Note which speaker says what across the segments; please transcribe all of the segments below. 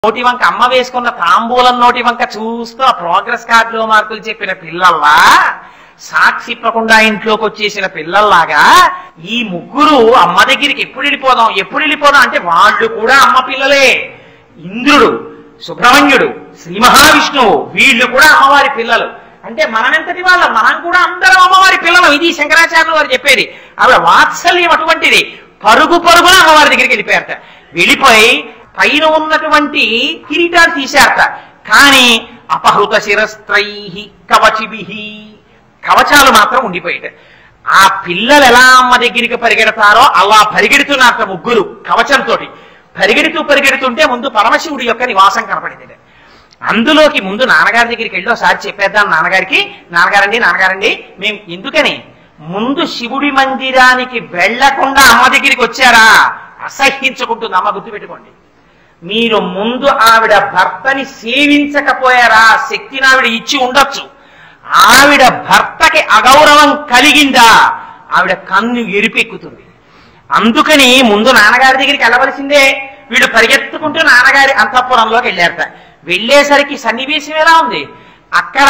Speaker 1: నోటి వంక అమ్మ వేసుకున్న తాంబూలం నోటి వంక చూస్తూ ఆ ప్రోగ్రెస్ కార్డులో మార్కులు చెప్పిన పిల్లల్లా సాక్షి ఇప్పకుండా ఇంట్లోకి వచ్చేసిన పిల్లల్లాగా ఈ ముగ్గురు అమ్మ దగ్గరికి ఎప్పుడు వెళ్ళిపోదాం ఎప్పుడు వెళ్ళిపోదాం అంటే వాళ్ళు కూడా అమ్మ పిల్లలే ఇంద్రుడు సుబ్రహ్మణ్యుడు శ్రీ మహావిష్ణువు వీళ్ళు కూడా అమ్మవారి పిల్లలు అంటే మనమెంతటి వాళ్ళ మనం కూడా అందరం అమ్మవారి పిల్లలు ఇది శంకరాచార్యులు వారు చెప్పేది ఆవిడ వాత్సల్యం అటువంటిది పరుగు పరుగున అమ్మవారి దగ్గరికి వెళ్ళిపోయారట వెళ్ళిపోయి పైన ఉన్నటువంటి కిరీటాలు తీశారట కానీ అపహృత శిరస్త్రై కవచిభి కవచాలు మాత్రం ఉండిపోయాట ఆ పిల్లలు ఎలా అమ్మ దగ్గరికి పరిగెడతారో అలా పరిగెడుతున్నారట ముగ్గురు కవచంతో పరిగెడుతూ పరిగెడుతుంటే ముందు పరమశివుడి యొక్క నివాసం కనపడింది అందులోకి ముందు నాన్నగారి దగ్గరికి వెళ్ళి ఒకసారి చెప్పేద్దాం నాన్నగారికి నాన్నగారండి నాన్నగారండి మేము ఎందుకని ముందు శివుడి మందిరానికి వెళ్లకుండా అమ్మ దగ్గరికి వచ్చారా అసహ్యించుకుంటుంది అమ్మ గుర్తుపెట్టుకోండి మీరు ముందు ఆవిడ భర్తని సేవించకపోయారా ఆ శక్తిని ఆవిడ ఇచ్చి ఉండొచ్చు ఆవిడ భర్తకి అగౌరవం కలిగిందా ఆవిడ కన్ను ఎరిపెక్కుతుంది అందుకని ముందు నాన్నగారి దగ్గరికి వెళ్ళవలసిందే వీడు పరిగెత్తుకుంటూ నాన్నగారి అంతఃపురంలోకి వెళ్ళారట వెళ్ళేసరికి సన్నివేశం ఎలా ఉంది అక్కడ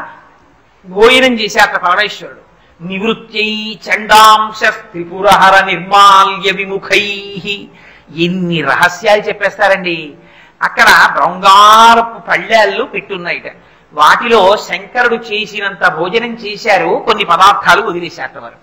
Speaker 1: భోజనం చేశారట పరమేశ్వరుడు నివృత్యై చండాంశ త్రిపురహర నిర్మాల్య విముఖై ఎన్ని రహస్యాలు చెప్పేస్తారండి అక్కడ బృంగారపు పళ్ళాళ్ళు పెట్టున్నాయిట వాటిలో శంకరుడు చేసినంత భోజనం చేశారు కొన్ని పదార్థాలు వదిలేశారట వారు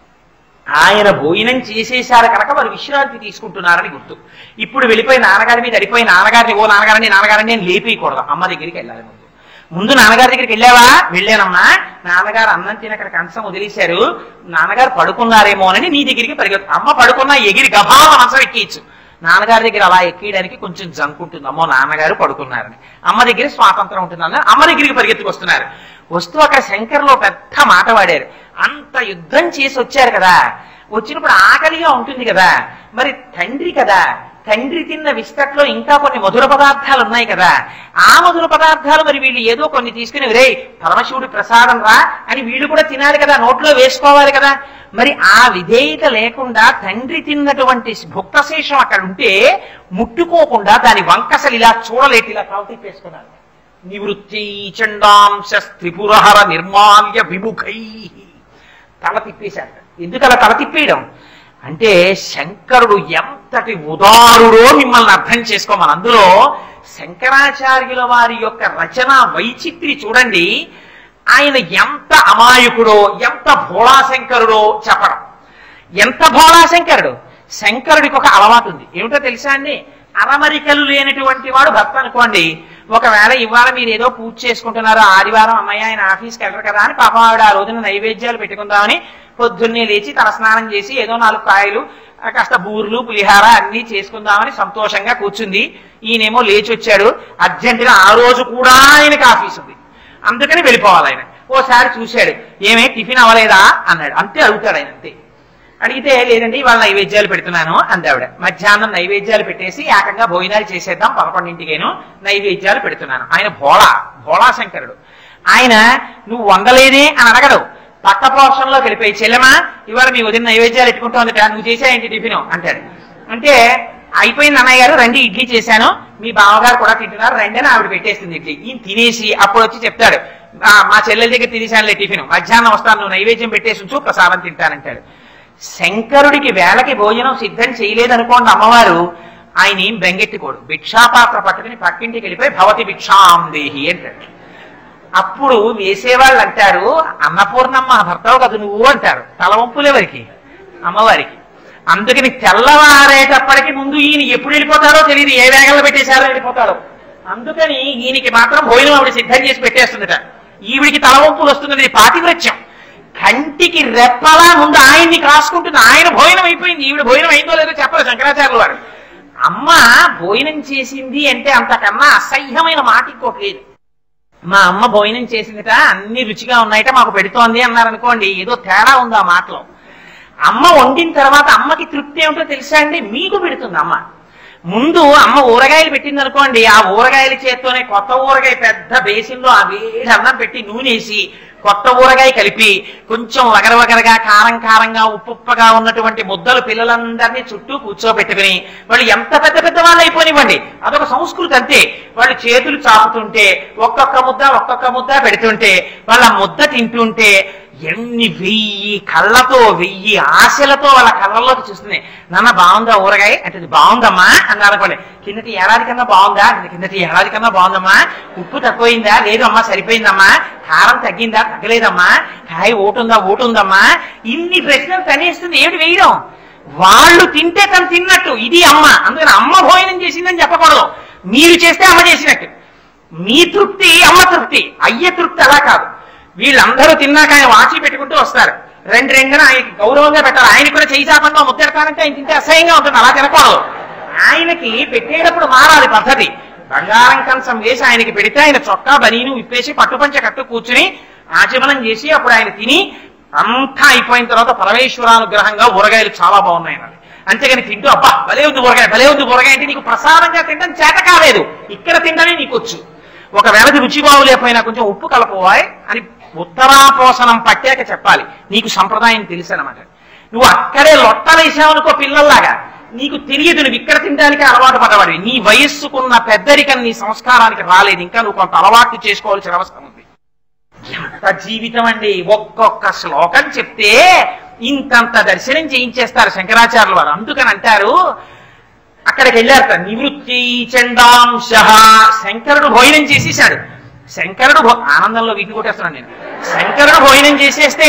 Speaker 1: ఆయన భోజనం చేసేశారు కనుక వారు విశ్రాంతి తీసుకుంటున్నారని గుర్తు ఇప్పుడు వెళ్ళిపోయి నాన్నగారి మీద అడిపోయి నాన్నగారిని ఓ నాన్నగారిని నాన్నగారిని నేను లేపేయకూడదు అమ్మ దగ్గరికి వెళ్ళాలి ముందు ముందు నాన్నగారి దగ్గరికి వెళ్ళావా వెళ్ళానమ్మా నాన్నగారు అన్నం తిని అక్కడ కంచం వదిలేశారు నాన్నగారు పడుకున్నారేమో అని నీ దగ్గరికి పరిగెత్తు అమ్మ పడుకున్నా ఎగిరి గభావ మనసం ఎక్కియచ్చు నాన్నగారి దగ్గర అలా ఎక్కియడానికి కొంచెం జంకుంటుంది అమ్మో నాన్నగారు పడుకున్నారని అమ్మ దగ్గర స్వాతంత్రం ఉంటుందన్న అమ్మ దగ్గరికి పరిగెత్తుకు వస్తున్నారు వస్తూ అక్కడ శంకర్లో పెద్ద మాట వాడారు అంత యుద్ధం చేసి వచ్చారు కదా వచ్చినప్పుడు ఆకలిగా ఉంటుంది కదా మరి తండ్రి కదా తండ్రి తిన్న విస్తట్లో ఇంకా కొన్ని మధుర పదార్థాలు ఉన్నాయి కదా ఆ మధుర పదార్థాలు మరి వీళ్ళు ఏదో కొన్ని తీసుకుని రే పరమశివుడి ప్రసాదం రా అని వీళ్ళు కూడా తినాలి కదా నోట్లో వేసుకోవాలి కదా మరి ఆ విధేయత లేకుండా తండ్రి తిన్నటువంటి భుక్తశేషం అక్కడ ఉంటే ముట్టుకోకుండా దాని వంకసలు ఇలా చూడలేటి ఇలా కాలు తిప్పేసుకున్నారు నివృత్తి చండాంశ త్రిపురహర నిర్మాల్య విముఖై తల తిప్పేశారు ఎందుకు అలా తల తిప్పేయడం అంటే శంకరుడు ఎంతటి ఉదారుడో మిమ్మల్ని అర్థం చేసుకోమని అందులో శంకరాచార్యుల వారి యొక్క రచన వైచిత్రి చూడండి ఆయన ఎంత అమాయకుడో ఎంత భోళాశంకరుడో చెప్పడం ఎంత భోళాశంకరుడు శంకరుడికి ఒక అలవాటు ఉంది ఏమిటో తెలుసా అండి అరమరికలు లేనటువంటి వాడు భర్త అనుకోండి ఒకవేళ ఇవాళ మీరు ఏదో పూజ చేసుకుంటున్నారు ఆదివారం అమ్మాయి ఆయన ఆఫీస్కి వెళ్ళరు కదా అని పాపం ఆవిడ ఆ రోజున నైవేద్యాలు పెట్టుకుందామని పొద్దున్నే లేచి తలస్నానం చేసి ఏదో నాలుగు కాయలు ఆ కాస్త బూర్లు పులిహార అన్ని చేసుకుందామని సంతోషంగా కూర్చుంది ఈయనేమో లేచి వచ్చాడు అర్జెంటుగా ఆ రోజు కూడా ఆయనకి ఆఫీస్ ఉంది అందుకని వెళ్ళిపోవాలి ఆయన ఓసారి చూశాడు ఏమే టిఫిన్ అవ్వలేదా అన్నాడు అంతే అడుగుతాడు ఆయన అంతే అడిగితే లేదండి ఇవాళ నైవేద్యాలు పెడుతున్నాను అందావిడ మధ్యాహ్నం నైవేద్యాలు పెట్టేసి ఏకంగా భోజనాలు చేసేద్దాం పదకొండింటికేను నైవేద్యాలు పెడుతున్నాను ఆయన భోళా భోళా శంకరుడు ఆయన నువ్వు వండలేదే అని అడగడు పక్క పోషణలో వెళ్ళిపోయి చెల్లెమా ఇవాళ మీ వదిన నైవేద్యాలు పెట్టుకుంటోందట నువ్వు చేసాయంటి టిఫిన్ అంటాడు అంటే అయిపోయింది అన్నయ్య గారు రండి ఇడ్లీ చేశాను మీ బావగారు కూడా తింటున్నారు రండి అని ఆవిడ పెట్టేస్తుంది ఇడ్లీ ఈయన తినేసి అప్పుడు వచ్చి చెప్తాడు "ఆ, మా చెల్లెల దగ్గర తినేసానులే టిఫిన్ మధ్యాహ్నం వస్తాను నువ్వు నైవేద్యం పెట్టేసి ఉంచు ప్రసాదం తింటానంటాడు శంకరుడికి వేళకి భోజనం సిద్ధం చేయలేదనుకోండి అమ్మవారు ఆయన ఏం బెంగెట్టుకోడు భిక్షాపాత్ర పట్టుకుని పక్కింటికి వెళ్ళిపోయి భవతి భిక్షాం దేహి అంటాడు అప్పుడు వేసేవాళ్ళు అంటారు అన్నపూర్ణమ్మ భర్తవు కదా నువ్వు అంటారు తలవంపులెవరికి అమ్మవారికి అందుకని తెల్లవారేటప్పటికి ముందు ఈయన ఎప్పుడు వెళ్ళిపోతారో తెలియదు ఏ వేగంలో పెట్టేశారో వెళ్ళిపోతారో అందుకని ఈయనకి మాత్రం భోజనం ఆవిడ సిద్ధం చేసి పెట్టేస్తుందట ఈవిడికి తలవంపులు వస్తున్నది ఇది పాతివృత్యం కంటికి రెప్పలా ముందు ఆయన్ని కాసుకుంటుంది ఆయన భోజనం అయిపోయింది ఈవిడ భోజనం అయిందో లేదో చెప్పరు శంకరాచార్యుల వారు అమ్మ భోజనం చేసింది అంటే అంతకన్నా అసహ్యమైన మాట ఇంకోటి లేదు మా అమ్మ భోజనం చేసిందిట అన్ని రుచిగా ఉన్నాయట మాకు పెడుతోంది అన్నారనుకోండి ఏదో తేడా ఉంది ఆ మాటలో అమ్మ వండిన తర్వాత అమ్మకి తృప్తి ఏమిటో తెలుసా అండి మీకు పెడుతుంది అమ్మ ముందు అమ్మ ఊరగాయలు పెట్టింది అనుకోండి ఆ ఊరగాయల చేత్తోనే కొత్త ఊరగాయ పెద్ద బేసిన్లో ఆ వేడి అన్నం పెట్టి నూనెసి కొత్త ఊరగాయ కలిపి కొంచెం వగరవగరగా కారం కారంగా ఉప్పుప్పగా ఉన్నటువంటి ముద్దలు పిల్లలందరినీ చుట్టూ కూర్చోబెట్టుకుని వాళ్ళు ఎంత పెద్ద పెద్ద వాళ్ళు అయిపోనివ్వండి అదొక సంస్కృతి అంతే వాళ్ళు చేతులు చాపుతుంటే ఒక్కొక్క ముద్ద ఒక్కొక్క ముద్ద పెడుతుంటే వాళ్ళ ముద్ద తింటుంటే ఎన్ని వెయ్యి కళ్ళతో వెయ్యి ఆశలతో వాళ్ళ కళ్ళల్లోకి చూస్తుంది నాన్న బాగుందా ఊరగాయ అంటే "ఇది బాగుందమ్మా అన్నారు అనుకోండి కిందటి ఏడాది కన్నా బాగుందా అంటే కిందటి ఏడాది కన్నా బాగుందమ్మా ఉప్పు తక్కువైందా లేదు అమ్మా సరిపోయిందమ్మా కారం తగ్గిందా తగ్గలేదమ్మా కాయ ఓటుందా ఓటుందమ్మా ఇన్ని ప్రశ్నలు తనేస్తుంది ఏమిటి వేయడం వాళ్ళు తింటే తను తిన్నట్టు ఇది అమ్మ అందుకని అమ్మ భోజనం చేసిందని చెప్పకూడదు మీరు చేస్తే అమ్మ చేసినట్టు మీ తృప్తి అమ్మ తృప్తి అయ్య తృప్తి అలా కాదు వీళ్ళందరూ తిన్నాక ఆయన వాచి పెట్టుకుంటూ వస్తారు రెండు రెండున ఆయనకి గౌరవంగా పెట్టాలి ఆయన కూడా చేయి చాపంగా ముద్దెడతానంటే ఆయన తింటే అసహ్యంగా ఉంటుంది అలా తినకూడదు ఆయనకి పెట్టేటప్పుడు మారాలి పద్ధతి బంగారం కంచం వేసి ఆయనకి పెడితే ఆయన చొక్కా బనీను విప్పేసి పట్టుపంచ కట్టు కూర్చుని ఆచమనం చేసి అప్పుడు ఆయన తిని అంతా అయిపోయిన తర్వాత పరమేశ్వరానుగ్రహంగా ఊరగాయలు చాలా బాగున్నాయి అనాలి అంతేగాని తింటూ అబ్బా భలే ఉంది ఊరగాయ భలే ఉంది ఊరగాయ అంటే నీకు ప్రసాదంగా తినడం చేత కాలేదు ఇక్కడ తినడమే నీకు వచ్చు ఒకవేళ అది రుచి బాగులేకపోయినా కొంచెం ఉప్పు కలపోవాయి అని ఉత్తరాపోసనం పట్టాక చెప్పాలి నీకు సంప్రదాయం తెలుసు అనమాట నువ్వు అక్కడే లొట్టలేసావనుకో పిల్లల్లాగా నీకు తెలియదు నువ్వు ఇక్కడ తినడానికి అలవాటు పడవాడివి నీ వయస్సుకున్న పెద్దరికం నీ సంస్కారానికి రాలేదు ఇంకా నువ్వు కొంత అలవాటు చేసుకోవాల్సిన అవసరం ఉంది ఎంత జీవితం అండి ఒక్కొక్క శ్లోకం చెప్తే ఇంతంత దర్శనం చేయించేస్తారు శంకరాచార్యుల వారు అందుకని అంటారు అక్కడికి వెళ్ళారట నివృత్తి చండాంశ శంకరుడు భోజనం చేసేసాడు శంకరుడు భో- ఆనందంలో వీటిని కొట్టేస్తున్నాను నేను శంకరుడు భోజనం చేసేస్తే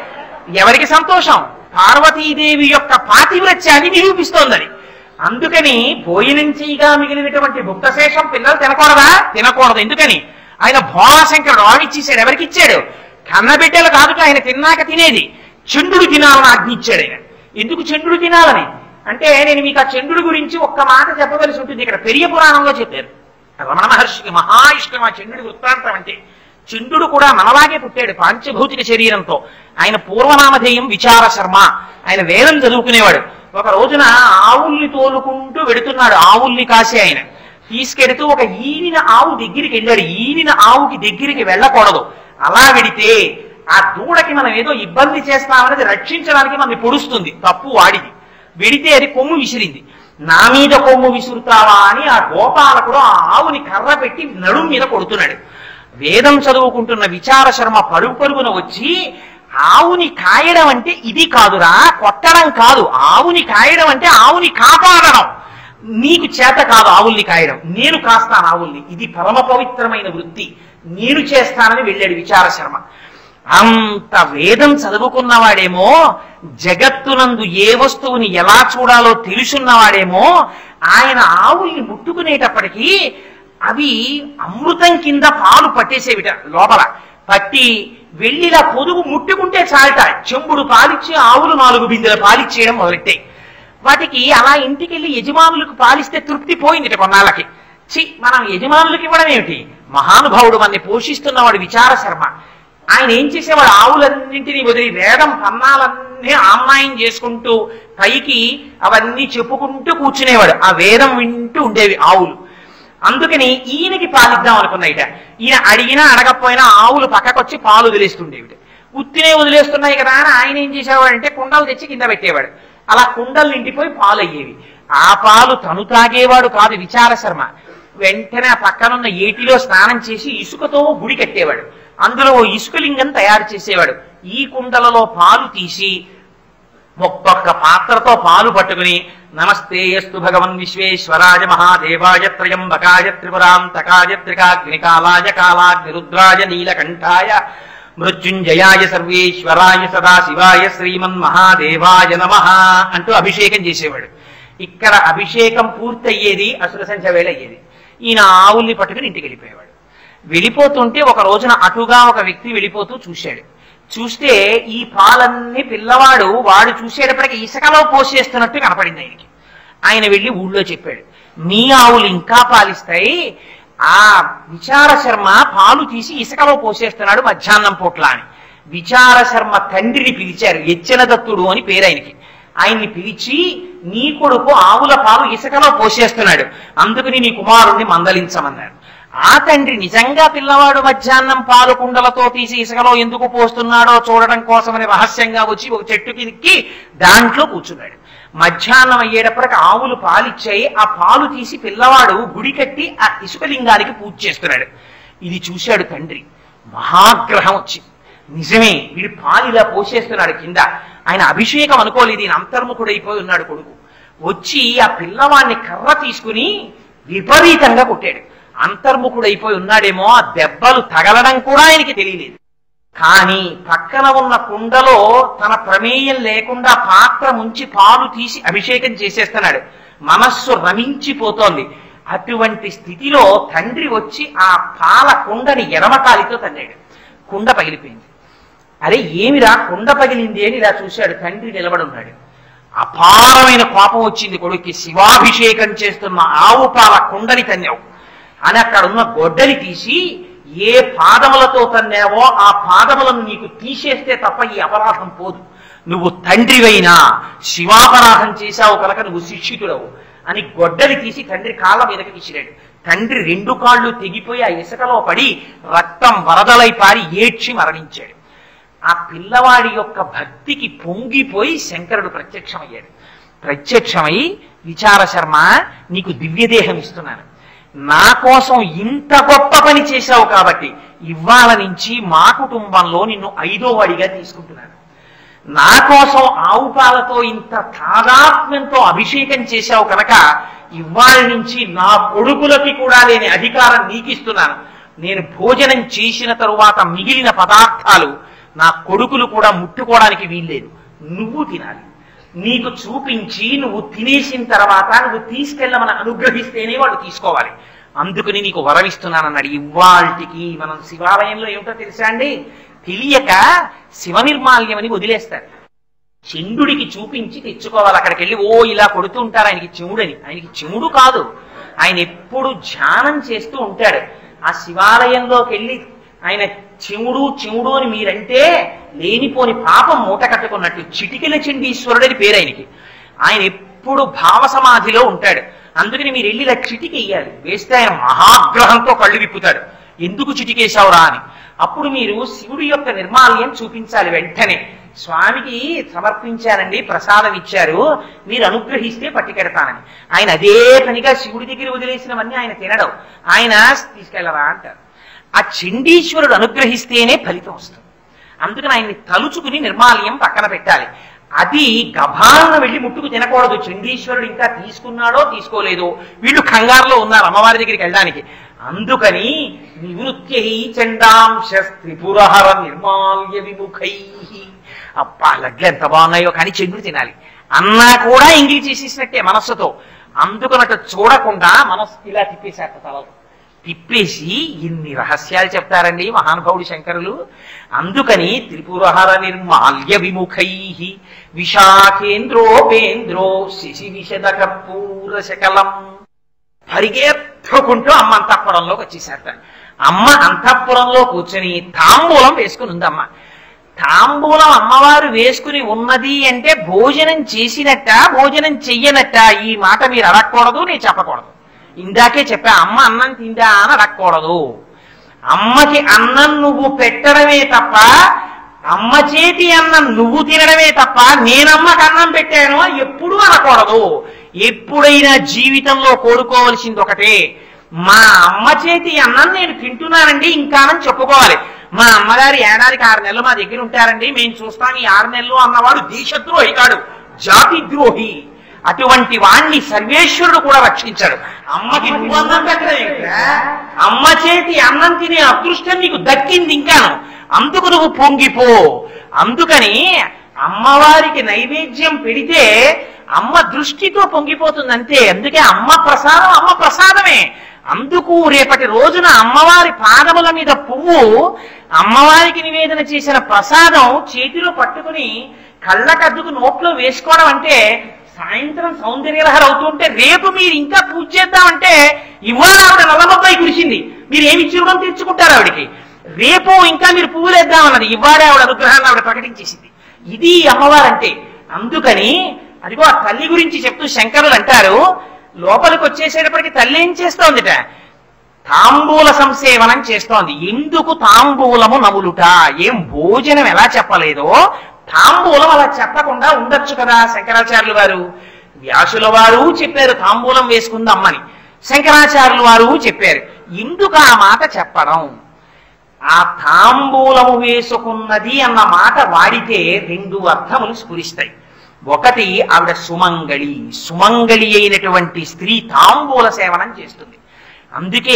Speaker 1: ఎవరికి సంతోషం పార్వతీదేవి యొక్క పాతివ్రత్యాన్ని నిరూపిస్తోందని అందుకని భోజనం చేయగా మిగిలినటువంటి భుక్తశేషం పిల్లలు తినకూడదా తినకూడదు ఎందుకని ఆయన భోళాశంకరుడు ఆవిచ్చేసాడు ఎవరికి ఇచ్చాడు కన్నబిడ్డలు కాదుట ఆయన తిన్నాక తినేది చంద్రుడు తినాలని ఆజ్ఞ ఇచ్చాడు ఆయన ఎందుకు చంద్రుడు తినాలని అంటే నేను మీకు ఆ చంద్రుడి గురించి ఒక్క మాట చెప్పవలసి ఉంటుంది ఇక్కడ పెరియ పురాణంలో చెప్పారు రమణ మహర్షికి మహా ఇష్టం ఆ చంద్రుడి వృత్తాంతం అంటే చంద్రుడు కూడా మనలాగే పుట్టాడు పాంచభౌతిక శరీరంతో ఆయన పూర్వనామధేయం విచార శర్మ ఆయన వేదం చదువుకునేవాడు ఒక రోజున ఆవుల్ని తోలుకుంటూ వెడుతున్నాడు ఆవుల్ని కాసే ఆయన తీసుకెడుతూ ఒక ఈనిన ఆవు దగ్గరికి వెళ్ళాడు ఈనిన ఆవుకి దగ్గరికి వెళ్ళకూడదు అలా వెడితే ఆ దూడకి మనం ఏదో ఇబ్బంది చేస్తామనేది రక్షించడానికి మనని పొడుస్తుంది తప్పు వాడిది వెడితే అది కొమ్ము విసిరింది నా మీద కొమ్ము విసురుతావా అని ఆ గోపాలకుడు ఆ ఆవుని కర్ర పెట్టి నడుం మీద కొడుతున్నాడు వేదం చదువుకుంటున్న విచార శర్మ పరుగు పరుగున వచ్చి ఆవుని కాయడం అంటే ఇది కాదురా కొట్టడం కాదు ఆవుని కాయడం అంటే ఆవుని కాపాడడం నీకు చేత కాదు ఆవుల్ని కాయడం నేను కాస్తాను ఆవుల్ని ఇది పరమ పవిత్రమైన వృత్తి నేను చేస్తానని వెళ్ళాడు విచార శర్మ అంత వేదం చదువుకున్నవాడేమో జగత్తునందు ఏ వస్తువుని ఎలా చూడాలో తెలుసున్నవాడేమో ఆయన ఆవుల్ని ముట్టుకునేటప్పటికీ అవి అమృతం కింద పాలు పట్టేసేవిట లోపల పట్టి వెళ్ళిలా పొదుగు ముట్టుకుంటే చాలట చెంబుడు పాలిచ్చి ఆవులు నాలుగు బిందెల పాలిచ్చేయడం మొదలెట్టాయి వాటికి అలా ఇంటికి వెళ్ళి యజమానులకు పాలిస్తే తృప్తి పోయింది కొన్నాళ్ళకి చి మనం యజమానులకు ఇవ్వడం ఏమిటి మహానుభావుడు మనని పోషిస్తున్నవాడు విచార శర్మ ఆయన ఏం చేసేవాడు ఆవులన్నింటినీ వదిలి వేదం పన్నాలన్నీ ఆమ్నాయం చేసుకుంటూ పైకి అవన్నీ చెప్పుకుంటూ కూర్చునేవాడు ఆ వేదం వింటూ ఉండేవి ఆవులు అందుకని ఈయనకి పాలిద్దాం అనుకున్నాయిట ఈయన అడిగినా అడగకపోయినా ఆవులు పక్కకొచ్చి పాలు వదిలేస్తుండేవిట ఉత్తినే వదిలేస్తున్నాయి కదా అని ఆయన ఏం చేసేవాడంటే కుండలు తెచ్చి కింద పెట్టేవాడు అలా కుండలు నిండిపోయి పాలు అయ్యేవి ఆ పాలు తను తాగేవాడు కాదు విచార శర్మ వెంటనే ఆ పక్కనున్న ఏటిలో స్నానం చేసి ఇసుకతో గుడి కట్టేవాడు అందులో ఓ ఇసుకలింగం తయారు చేసేవాడు ఈ కుండలలో పాలు తీసి ఒక్కొక్క పాత్రతో పాలు పట్టుకుని నమస్తే అస్తు భగవన్ విశ్వేశ్వరాయ మహాదేవాయ త్రయంబకాయ త్రిపురాంతకాయ త్రికాగ్నికాలాయ కాలాగ్నిరుద్రాయ నీలకంఠాయ మృత్యుంజయాయ సర్వేశ్వరాయ సదాశివాయ శ్రీమన్ మహాదేవాయ నమ అంటూ అభిషేకం చేసేవాడు ఇక్కడ అభిషేకం పూర్తయ్యేది అసుర సంఖ్య వేళ అయ్యేది ఈయన ఆవుల్ని పట్టుకుని ఇంటికి వెళ్ళిపోయేవాడు వెళ్ళిపోతుంటే ఒక రోజున అటుగా ఒక వ్యక్తి వెళ్ళిపోతూ చూశాడు చూస్తే ఈ పాలన్నీ పిల్లవాడు వాడు చూసేటప్పటికి ఇసుకలో పోసేస్తున్నట్టు కనపడింది ఆయనకి ఆయన వెళ్ళి ఊళ్ళో చెప్పాడు మీ ఆవులు ఇంకా పాలిస్తాయి ఆ విచార శర్మ పాలు తీసి ఇసుకలో పోసేస్తున్నాడు మధ్యాహ్నం పూట్ల అని విచార శర్మ తండ్రిని పిలిచారు ఎచ్చిన దత్తుడు అని పేరు ఆయనకి ఆయన్ని పిలిచి నీ కొడుకు ఆవుల పాలు ఇసుకలో పోసేస్తున్నాడు అందుకని నీ కుమారుణ్ణి మందలించమన్నాడు ఆ తండ్రి నిజంగా పిల్లవాడు మధ్యాహ్నం పాలు కుండలతో తీసి ఇసుకలో ఎందుకు పోస్తున్నాడో చూడడం కోసమని రహస్యంగా వచ్చి ఒక చెట్టు కిందకి దాంట్లో కూర్చున్నాడు మధ్యాహ్నం అయ్యేటప్పటికి ఆవులు పాలిచ్చాయి ఆ పాలు తీసి పిల్లవాడు గుడి కట్టి ఆ ఇసుక లింగానికి పూజ చేస్తున్నాడు ఇది చూశాడు తండ్రి మహాగ్రహం వచ్చింది నిజమే వీడు పాలు ఇలా పోసేస్తున్నాడు కింద ఆయన అభిషేకం అనుకోలేదు ఈయన అంతర్ముఖుడైపోయి ఉన్నాడు కొడుకు వచ్చి ఆ పిల్లవాడిని కర్ర తీసుకుని విపరీతంగా కొట్టాడు అంతర్ముఖుడైపోయి ఉన్నాడేమో ఆ దెబ్బలు తగలడం కూడా ఆయనకి తెలియలేదు కానీ పక్కన ఉన్న కుండలో తన ప్రమేయం లేకుండా పాత్ర ముంచి పాలు తీసి అభిషేకం చేసేస్తున్నాడు మనస్సు రమించిపోతోంది అటువంటి స్థితిలో తండ్రి వచ్చి ఆ పాల కుండని ఎడమకాలితో తన్నాడు కుండ పగిలిపోయింది అరే ఏమిరా కుండ పగిలింది అని ఇలా చూశాడు తండ్రి నిలబడి ఉన్నాడు అపారమైన కోపం వచ్చింది కొడుక్కి శివాభిషేకం చేస్తున్న ఆవు పాల కుండని తన్నావు అని అక్కడ ఉన్న గొడ్డలి తీసి ఏ పాదములతో తన్నావో ఆ పాదములను నీకు తీసేస్తే తప్ప ఈ అపరాధం పోదు నువ్వు తండ్రివైనా శివాపరాధం చేశావు కనుక నువ్వు శిక్షితుడవు అని గొడ్డలి తీసి తండ్రి కాళ్ళ మీదకి విసిరాడు తండ్రి రెండు కాళ్ళు తెగిపోయి ఆ ఇసుకలో పడి రక్తం వరదలై పారి ఏడ్చి మరణించాడు ఆ పిల్లవాడి యొక్క భక్తికి పొంగిపోయి శంకరుడు ప్రత్యక్షమయ్యాడు ప్రత్యక్షమై విచార శర్మ నీకు దివ్యదేహం ఇస్తున్నాను నా కోసం ఇంత గొప్ప పని చేశావు కాబట్టి ఇవాళ నుంచి మా కుటుంబంలో నిన్ను ఐదో వాడిగా తీసుకుంటున్నాను నా కోసం ఆవు పాలతో ఇంత తాదాత్మ్యంతో అభిషేకం చేశావు కనుక ఇవాళ నుంచి నా కొడుకులకి కూడా లేని అధికారం నీకిస్తున్నాను నేను భోజనం చేసిన తరువాత మిగిలిన పదార్థాలు నా కొడుకులు కూడా ముట్టుకోవడానికి వీల్లేదు నువ్వు తినాలి నీకు చూపించి నువ్వు తినేసిన తర్వాత నువ్వు తీసుకెళ్ళమని అనుగ్రహిస్తేనే వాళ్ళు తీసుకోవాలి అందుకని నీకు వరమిస్తున్నానన్నాడు ఇవాల్టికి మనం శివాలయంలో ఏమిటో తెలుసా అండి తెలియక శివ నిర్మాల్యం అని వదిలేస్తారు చండుడికి చూపించి తెచ్చుకోవాలి అక్కడికి వెళ్ళి ఓ ఇలా కొడుతూ ఉంటారు ఆయనకి చెవుడని ఆయనకి చెవుడు కాదు ఆయన ఎప్పుడు ధ్యానం చేస్తూ ఉంటాడు ఆ శివాలయంలోకి వెళ్ళి ఆయన చెవుడు చెవుడు అని మీరంటే లేనిపోని పాపం మూట కట్టుకున్నట్టు చిటికెల చండీశ్వరుడని పేరు ఆయనకి ఆయన ఎప్పుడు భావ సమాధిలో ఉంటాడు అందుకని మీరు వెళ్ళి ఇలా చిటికెయ్యాలి వేస్తే ఆయన మహాగ్రహంతో కళ్ళు విప్పుతాడు ఎందుకు చిటికేశావురా అని అప్పుడు మీరు శివుడి యొక్క నిర్మాల్యం చూపించాలి వెంటనే స్వామికి సమర్పించానండి ప్రసాదం ఇచ్చారు మీరు అనుగ్రహిస్తే పట్టుకెడతానని ఆయన అదే పనిగా శివుడి దగ్గర వదిలేసినవన్నీ ఆయన తినడం ఆయన తీసుకెళ్ళరా అంటారు ఆ చండీశ్వరుడు అనుగ్రహిస్తేనే ఫలితం వస్తుంది అందుకని ఆయన్ని తలుచుకుని నిర్మాల్యం పక్కన పెట్టాలి అది గభాలను వెళ్ళి ముట్టుకు తినకూడదు చండీశ్వరుడు ఇంకా తీసుకున్నాడో తీసుకోలేదో వీళ్ళు కంగారులో ఉన్నారు అమ్మవారి దగ్గరికి వెళ్ళడానికి అందుకని నివృత్యై చండాంశ త్రిపురహర నిర్మాల్య విముఖై అబ్బా లడ్లు ఎంత బాగున్నాయో కానీ చంద్రుడు తినాలి అన్నా కూడా ఎంగిలి చేసేసినట్టే మనస్సుతో అందుకనట చూడకుండా మనస్సు ఇలా తిప్పేశాట తలలో తిప్పేసి ఇన్ని రహస్యాలు చెప్తారండి మహానుభావుడు శంకరులు అందుకని త్రిపురహర నిర్మాల్య విముఖై విశాఖేంద్రోపేంద్రో శశి విశద కర్పూర శకలం పరిగెత్తుకుంటూ అమ్మ అంతఃపురంలోకి వచ్చేసారట అమ్మ అంతఃపురంలో కూర్చొని తాంబూలం వేసుకుని ఉందమ్మ తాంబూలం అమ్మవారు వేసుకుని ఉన్నది అంటే భోజనం చేసినట్ట భోజనం చెయ్యనట్ట ఈ మాట మీరు అడగకూడదు నేను చెప్పకూడదు ఇందాకే చెప్పా అమ్మ అన్నం తిందా అని అడగకూడదు అమ్మకి అన్నం నువ్వు పెట్టడమే తప్ప అమ్మ చేతి అన్నం నువ్వు తినడమే తప్ప నేనమ్మకి అన్నం పెట్టాను అని ఎప్పుడూ అనకూడదు ఎప్పుడైనా జీవితంలో కోరుకోవలసింది ఒకటే మా అమ్మ చేతి అన్నం నేను తింటున్నానండి ఇంకానని చెప్పుకోవాలి మా అమ్మగారు ఏడాదికి ఆరు నెలలు మా దగ్గర ఉంటారండి మేము చూస్తాం ఈ ఆరు నెలలు అన్నవాడు దేశద్రోహి కాడు జాతి ద్రోహి అటువంటి వాణ్ణి సర్వేశ్వరుడు కూడా రక్షించాడు అమ్మకి నువ్వు అన్నం పెట్టడం ఏంట్రా? అమ్మ చేతి అన్నం తినే అదృష్టం నీకు దక్కింది ఇంకాను అందుకు నువ్వు పొంగిపో అందుకని అమ్మవారికి నైవేద్యం పెడితే అమ్మ దృష్టితో పొంగిపోతుంది అంతే అందుకే అమ్మ ప్రసాదం అమ్మ ప్రసాదమే అందుకు రేపటి రోజున అమ్మవారి పాదముల మీద పువ్వు అమ్మవారికి నివేదన చేసిన ప్రసాదం చేతిలో పట్టుకుని కళ్ళకద్దుకు నోట్లో వేసుకోవడం అంటే సాయంత్రం సౌందర్యలహరి అవుతుంటే రేపు మీరు ఇంకా పూజ చేద్దామంటే ఇవాళ ఆవిడ నల్లబొబ్బాయి కురిసింది మీరు ఏమి ఇచ్చివ్వడం తెచ్చుకుంటారు ఆవిడకి రేపు ఇంకా మీరు పువ్వులు వేద్దామన్నది ఇవాళ ఆవిడ అనుగ్రహాన్ని ఆవిడ ప్రకటించేసింది ఇది అమ్మవారంటే అందుకని అదిగో ఆ తల్లి గురించి చెప్తూ శంకరులు అంటారు లోపలికి వచ్చేసేటప్పటికి తల్లి ఏం చేస్తోందిట తాంబూల సంసేవనం చేస్తోంది ఎందుకు తాంబూలము నములుట ఏం భోజనం ఎలా చెప్పలేదో తాంబూలం అలా చెప్పకుండా ఉండొచ్చు కదా శంకరాచార్యులు వారు వ్యాసుల వారు చెప్పారు తాంబూలం వేసుకుందమ్మని శంకరాచార్యులు వారు చెప్పారు ఎందుకు ఆ మాట చెప్పడం ఆ తాంబూలము వేసుకున్నది అన్న మాట వాడితే రెండు అర్థములు స్ఫురిస్తాయి ఒకటి ఆవిడ సుమంగళి సుమంగళి అయినటువంటి స్త్రీ తాంబూల సేవనం చేస్తుంది అందుకే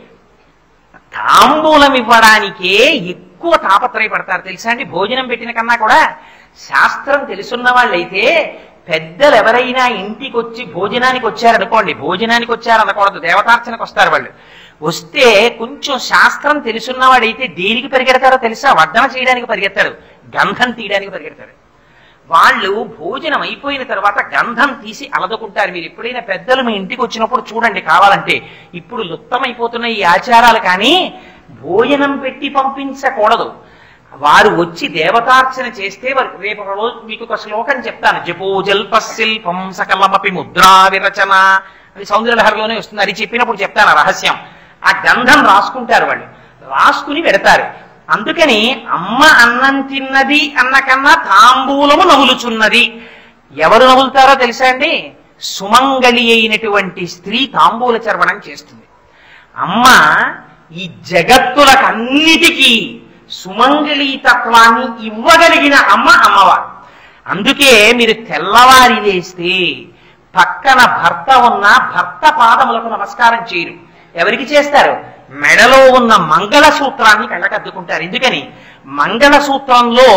Speaker 1: తాంబూలం ఇవ్వడానికే ఎక్కువ తాపత్రయపడతారు తెలుసా అండి భోజనం పెట్టిన కన్నా కూడా శాస్త్రం తెలుసున్న వాళ్ళైతే పెద్దలు ఎవరైనా ఇంటికి వచ్చి భోజనానికి వచ్చారనుకోండి భోజనానికి వచ్చారనకూడదు దేవతార్చనకు వస్తారు వాళ్ళు వస్తే కొంచెం శాస్త్రం తెలుసున్నవాడైతే దేనికి పరిగెడతారో తెలుసా వడ్డన చేయడానికి పరిగెత్తాడు గంధం తీయడానికి పరిగెడతాడు వాళ్ళు భోజనం అయిపోయిన తర్వాత గంధం తీసి అలదుకుంటారు మీరు ఎప్పుడైనా పెద్దలు మీ ఇంటికి వచ్చినప్పుడు చూడండి కావాలంటే ఇప్పుడు లుప్తమైపోతున్న ఈ ఆచారాలు కానీ భోజనం పెట్టి పంపించకూడదు వారు వచ్చి దేవతార్చన చేస్తే వారు రేపు ఒక రోజు మీకు ఒక శ్లోకం చెప్తాను జపోజల్ప శిల్పం సకలమపి ముద్రా విరచన అది సౌందర్యలహరిలోనే వస్తుంది అది చెప్పినప్పుడు చెప్తాను ఆ రహస్యం ఆ గంధం రాసుకుంటారు వాళ్ళు రాసుకుని పెడతారు అందుకని అమ్మ అన్నం తిన్నది అన్న కన్నా తాంబూలము నవ్వులుచున్నది ఎవరు నవ్వులుతారో తెలుసా అండి సుమంగళి అయినటువంటి స్త్రీ తాంబూల చర్వణం చేస్తుంది అమ్మ ఈ జగత్తులకన్నిటికీ సుమంగళీ తత్వాన్ని ఇవ్వగలిగిన అమ్మ అమ్మవారు అందుకే మీరు తెల్లవారి లేస్తే పక్కన భర్త ఉన్న భర్త పాదములకు నమస్కారం చేయరు ఎవరికి చేస్తారు మెడలో ఉన్న మంగళ సూత్రాన్ని కళ్ళకద్దుకుంటారు ఎందుకని మంగళ సూత్రంలో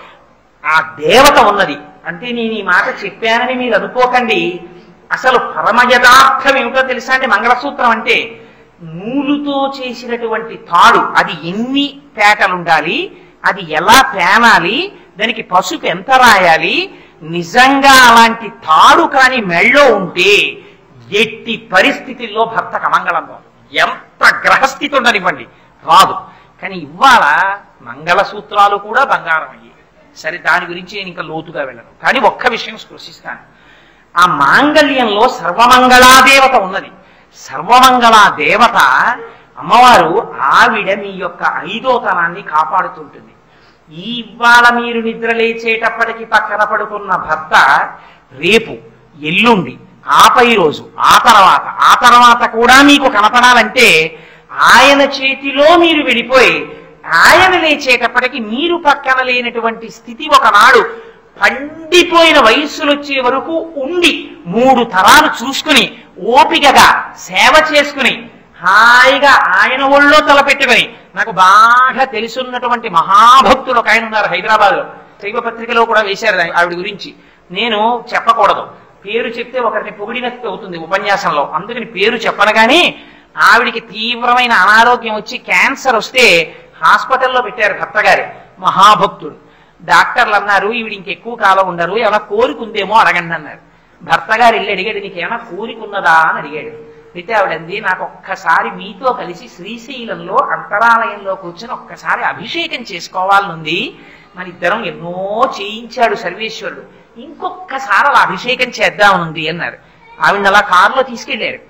Speaker 1: ఆ దేవత ఉన్నది అంటే నేను ఈ మాట చెప్పానని మీరు అనుకోకండి అసలు పరమ యథార్థం ఏమిటో తెలుసా అంటే మంగళసూత్రం అంటే నూలుతో చేసినటువంటి తాడు అది ఎన్ని పేటలు ఉండాలి అది ఎలా పేనాలి దానికి పసుపు ఎంత రాయాలి నిజంగా అలాంటి తాడు కాని మెళ్ళో ఉంటే ఎట్టి పరిస్థితుల్లో భర్త కమంగళం రాదు ఎంత గ్రహస్థితి ఉండనివ్వండి రాదు కానీ ఇవాళ మంగళసూత్రాలు కూడా బంగారం అయ్యాయి సరే దాని గురించి నేను ఇంకా లోతుగా వెళ్ళను కానీ ఒక్క విషయం స్పృశిస్తాను ఆ మాంగళ్యంలో సర్వమంగళాదేవత ఉన్నది సర్వమంగళా దేవత అమ్మవారు ఆవిడ మీ యొక్క ఐదో తనాన్ని కాపాడుతుంటుంది ఈ ఇవాళ మీరు నిద్ర లేచేటప్పటికి పక్కన పడుకున్న భర్త రేపు ఎల్లుండి ఆపై రోజు ఆ తర్వాత ఆ తర్వాత కూడా మీకు కనపడాలంటే ఆయన చేతిలో మీరు వెళ్ళిపోయి ఆయన లేచేటప్పటికి మీరు పక్కన లేనటువంటి స్థితి ఒకనాడు పండిపోయిన వయస్సులు వచ్చే వరకు ఉండి మూడు తరాలు చూసుకుని ఓపికగా సేవ చేసుకుని హాయిగా ఆయన ఒళ్ళో తలపెట్టుకుని నాకు బాగా తెలుసున్నటువంటి మహాభక్తులు ఒక ఆయన ఉన్నారు హైదరాబాద్ లో శైవ పత్రికలో కూడా వేశారు ఆవిడ గురించి నేను చెప్పకూడదు పేరు చెప్తే ఒకరిని పొగిడినట్టు అవుతుంది ఉపన్యాసంలో అందుకని పేరు చెప్పను కానీ ఆవిడికి తీవ్రమైన అనారోగ్యం వచ్చి క్యాన్సర్ వస్తే హాస్పిటల్లో పెట్టారు భర్త గారు మహాభక్తుడు డాక్టర్లు అన్నారు ఈవిడ ఇంకెక్కువ కాలం ఉండరు ఏమైనా కోరిక ఉందేమో అడగండి అన్నారు భర్త గారు వెళ్ళి అడిగాడు నీకు ఏమైనా కోరిక ఉన్నదా అని అడిగాడు అయితే ఆవిడంది నాకు ఒక్కసారి మీతో కలిసి శ్రీశైలంలో అంతరాలయంలో కూర్చొని ఒక్కసారి అభిషేకం చేసుకోవాలనుంది మన ఇద్దరం ఎన్నో చేయించాడు సర్వేశ్వరుడు ఇంకొక్కసారి అలా అభిషేకం చేద్దామనుంది అన్నారు ఆవిడ అలా కారులో తీసుకెళ్లారు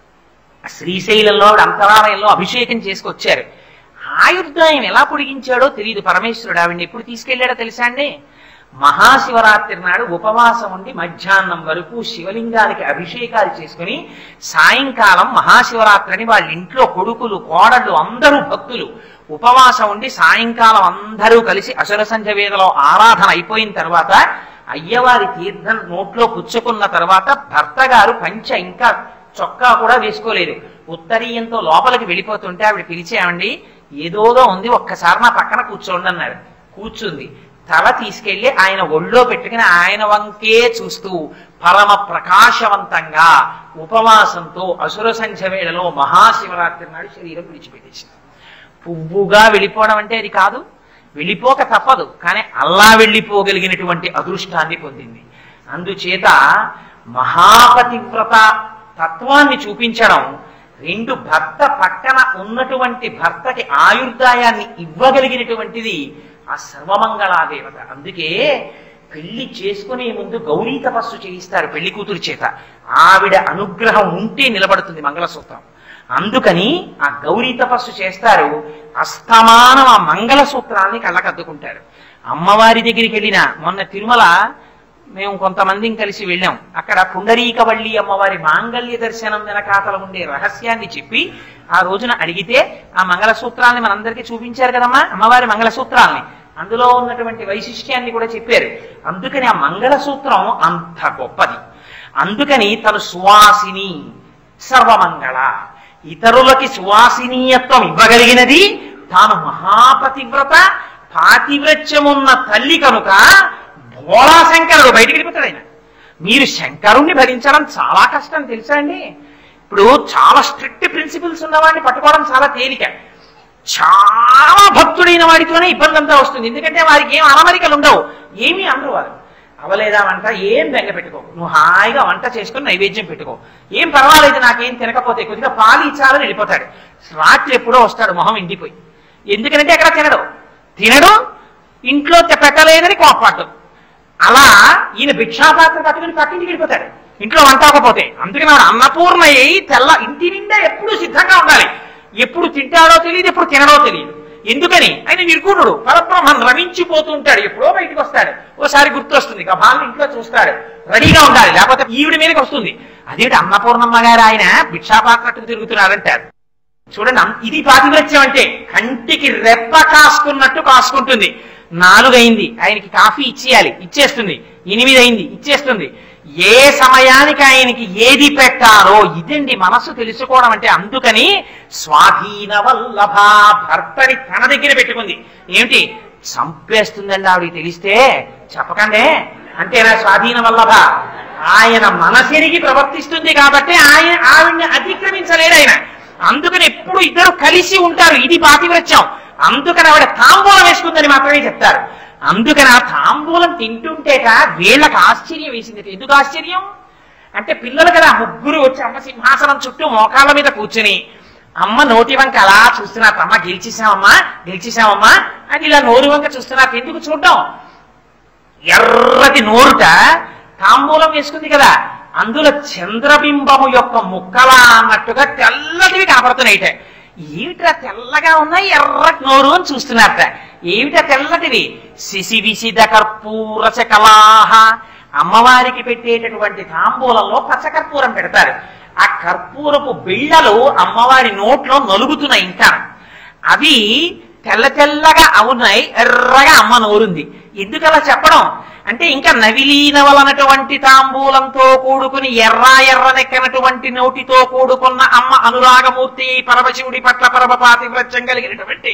Speaker 1: శ్రీశైలంలో ఆవిడ అంతరాలయంలో అభిషేకం చేసుకొచ్చారు ఆయుర్దాయం ఎలా పొడిగించాడో తెలియదు పరమేశ్వరుడు ఆవిడ్ని ఎప్పుడు తీసుకెళ్లాడో తెలుసా అండి మహాశివరాత్రి నాడు ఉపవాసం ఉండి మధ్యాహ్నం వరకు శివలింగానికి అభిషేకాలు చేసుకుని సాయంకాలం మహాశివరాత్రిని వాళ్ళ ఇంట్లో కొడుకులు కోడళ్ళు అందరూ భక్తులు ఉపవాసం ఉండి సాయంకాలం అందరూ కలిసి అసుర సంధ్య వేదలో ఆరాధన అయిపోయిన తర్వాత అయ్యవారి తీర్థం నోట్లో పుచ్చుకున్న తర్వాత భర్త గారు పంచ ఇంకా చొక్కా కూడా వేసుకోలేదు ఉత్తరీయంతో లోపలికి వెళ్ళిపోతుంటే ఆవిడ పిలిచామండి ఏదోదో ఉంది ఒక్కసారి నా పక్కన కూర్చోండి అన్నారు కూర్చుంది తల తీసుకెళ్లి ఆయన ఒళ్ళో పెట్టుకుని ఆయన వంకే చూస్తూ పరమ ప్రకాశవంతంగా ఉపవాసంతో అసుర సంధ్య వేళలో మహాశివరాత్రి నాడు శరీరం విడిచిపెట్టేసింది పువ్వుగా వెళ్ళిపోవడం అంటే అది కాదు వెళ్ళిపోక తప్పదు కానీ అల్లా వెళ్ళిపోగలిగినటువంటి అదృష్టాన్ని పొందింది అందుచేత మహాపతివ్రత తత్వాన్ని చూపించడం రెండు భర్త పక్కన ఉన్నటువంటి భర్తకి ఆయుర్దాయాన్ని ఇవ్వగలిగినటువంటిది ఆ సర్వమంగళాదేవత అందుకే పెళ్లి చేసుకునే ముందు గౌరీ తపస్సు చేయిస్తారు పెళ్లి కూతురు చేత ఆవిడ అనుగ్రహం ఉంటే నిలబడుతుంది మంగళసూత్రం అందుకని ఆ గౌరీ తపస్సు చేస్తారు అస్తమానం ఆ మంగళ సూత్రాన్ని కళ్ళకద్దుకుంటారు అమ్మవారి దగ్గరికి వెళ్ళిన మొన్న తిరుమల మేము కొంతమంది కలిసి వెళ్ళాం అక్కడ పుండరీకవల్లి అమ్మవారి మాంగళ్య దర్శనం వెనకాతల ఉండే రహస్యాన్ని చెప్పి ఆ రోజున అడిగితే ఆ మంగళ సూత్రాన్ని మనందరికీ చూపించారు కదమ్మా అమ్మవారి మంగళ సూత్రాల్ని అందులో ఉన్నటువంటి వైశిష్ట్యాన్ని కూడా చెప్పారు అందుకని ఆ మంగళ సూత్రం అంత గొప్పది అందుకని తను సువాసిని సర్వమంగళ ఇతరులకి సువాసినీయత్వం ఇవ్వగలిగినది తాను మహాపతివ్రత పాతివ్రత్యమున్న తల్లి కనుక భోళా శంకరుడు బయటికి వెళ్ళిపోతాడు ఆయన మీరు శంకరుణ్ణి భరించడం చాలా కష్టం తెలుసా అండి ఇప్పుడు చాలా స్ట్రిక్ట్ ప్రిన్సిపల్స్ ఉన్నవాడిని పట్టుకోవడం చాలా తేలిక చాలా భక్తుడైన వాడితోనే ఇబ్బంది అంతా వస్తుంది ఎందుకంటే వారికి ఏం అలమరికలు ఉండవు ఏమీ అనరు వారు అవలేదా వంట ఏం బెంగ పెట్టుకో నువ్వు హాయిగా వంట చేసుకుని నైవేద్యం పెట్టుకో ఏం పర్వాలేదు నాకేం తినకపోతే కొద్దిగా పాలు ఇచ్చాలని వెళ్ళిపోతాడు రాత్రి ఎప్పుడో వస్తాడు మొహం ఇండిపోయి ఎందుకంటే అక్కడ తినడు తినడు ఇంట్లో తె- పెట్టలేదని కోపాడు అలా ఈయన భిక్షాపాత్ర పట్టుకుని పక్కింటికి వెళ్ళిపోతాడు ఇంట్లో వంట అవ్వకపోతే అందుకని ఆవిడ అన్నపూర్ణ అయి తెల్ల ఇంటి నిండా ఎప్పుడు సిద్ధంగా ఉండాలి ఎప్పుడు తింటాడో తెలియదు ఎప్పుడు తినడో తెలియదు ఎందుకని ఆయన నిర్గుణుడు పరబ్రహ్మం రమించిపోతూ ఉంటాడు ఎప్పుడో బయటకు వస్తాడు ఓసారి గుర్తు వస్తుంది గభాలను ఇంట్లో చూస్తాడు రెడీగా ఉండాలి లేకపోతే ఈవిడ మీదకి వస్తుంది అదేంటి అన్నపూర్ణమ్మ గారు ఆయన భిక్షాపాత్రట్టు తిరుగుతున్నారంటారు చూడండి అం- ఇది పాతివ్రత్యం అంటే కంటికి రెప్ప కాసుకున్నట్టు కాసుకుంటుంది నాలుగైంది ఆయనకి కాఫీ ఇచ్చేయాలి ఇచ్చేస్తుంది ఎనిమిది అయింది ఇచ్చేస్తుంది ఏ సమయానికి ఆయనకి ఏది పెట్టాలో ఇదండి మనస్సు తెలుసుకోవడం అంటే అందుకని స్వాధీన వల్లభ భర్తని తన దగ్గర పెట్టుకుంది ఏమిటి చంపేస్తుందండి ఆవిడకి తెలిస్తే చెప్పకండే అంతేనా స్వాధీన వల్లభ ఆయన మనసిరిగి ప్రవర్తిస్తుంది కాబట్టి ఆయన ఆవిడ్ని అతిక్రమించలేడు ఆయన అందుకని ఎప్పుడు ఇద్దరు కలిసి ఉంటారు ఇది పాతివ్రత్యం అందుకని ఆవిడ తాంబూలం వేసుకుందని మాత్రమే చెప్తారు అందుకని ఆ తాంబూలం తింటుంటేట వీళ్ళకి ఆశ్చర్యం వేసింది ఎందుకు ఆశ్చర్యం అంటే పిల్లలు కదా ముగ్గురు వచ్చి అమ్మ సింహాసనం చుట్టూ మోకాళ్ళ మీద కూర్చుని అమ్మ నోటి వంక అలా చూస్తున్నారు అమ్మ గెలిచేసామమ్మా గెలిచేసామమ్మా అని ఇలా నోరు వంక చూస్తున్నారు ఎందుకు చూడడం ఎర్రటి నోరుట తాంబూలం వేసుకుంది కదా అందులో చంద్రబింబము యొక్క ముక్కలా అన్నట్టుగా తెల్లటివి కనపడుతున్నాయిట ఏమిట్రా తెల్లగా ఉన్నాయి ఎర్రటి నోరు అని చూస్తున్నారట ఏమిటా తెల్లటివి శిశి విసిద కర్పూర చకలాహ అమ్మవారికి పెట్టేటటువంటి తాంబూలంలో పచ్చకర్పూరం పెడతారు ఆ కర్పూరపు బిళ్ళలు అమ్మవారి నోట్లో నలుగుతున్నాయి ఇంకా అవి తెల్ల తెల్లగా అవునాయి ఎర్రగా అమ్మ నోరుంది ఎందుకు అలా చెప్పడం అంటే ఇంకా నవిలీనవలనటువంటి తాంబూలంతో కూడుకుని ఎర్ర ఎర్రనెక్కనటువంటి నోటితో కూడుకున్న అమ్మ అనురాగమూర్తి పరమశివుడి పట్ల పరమ పాతివ్రత్యం కలిగినటువంటి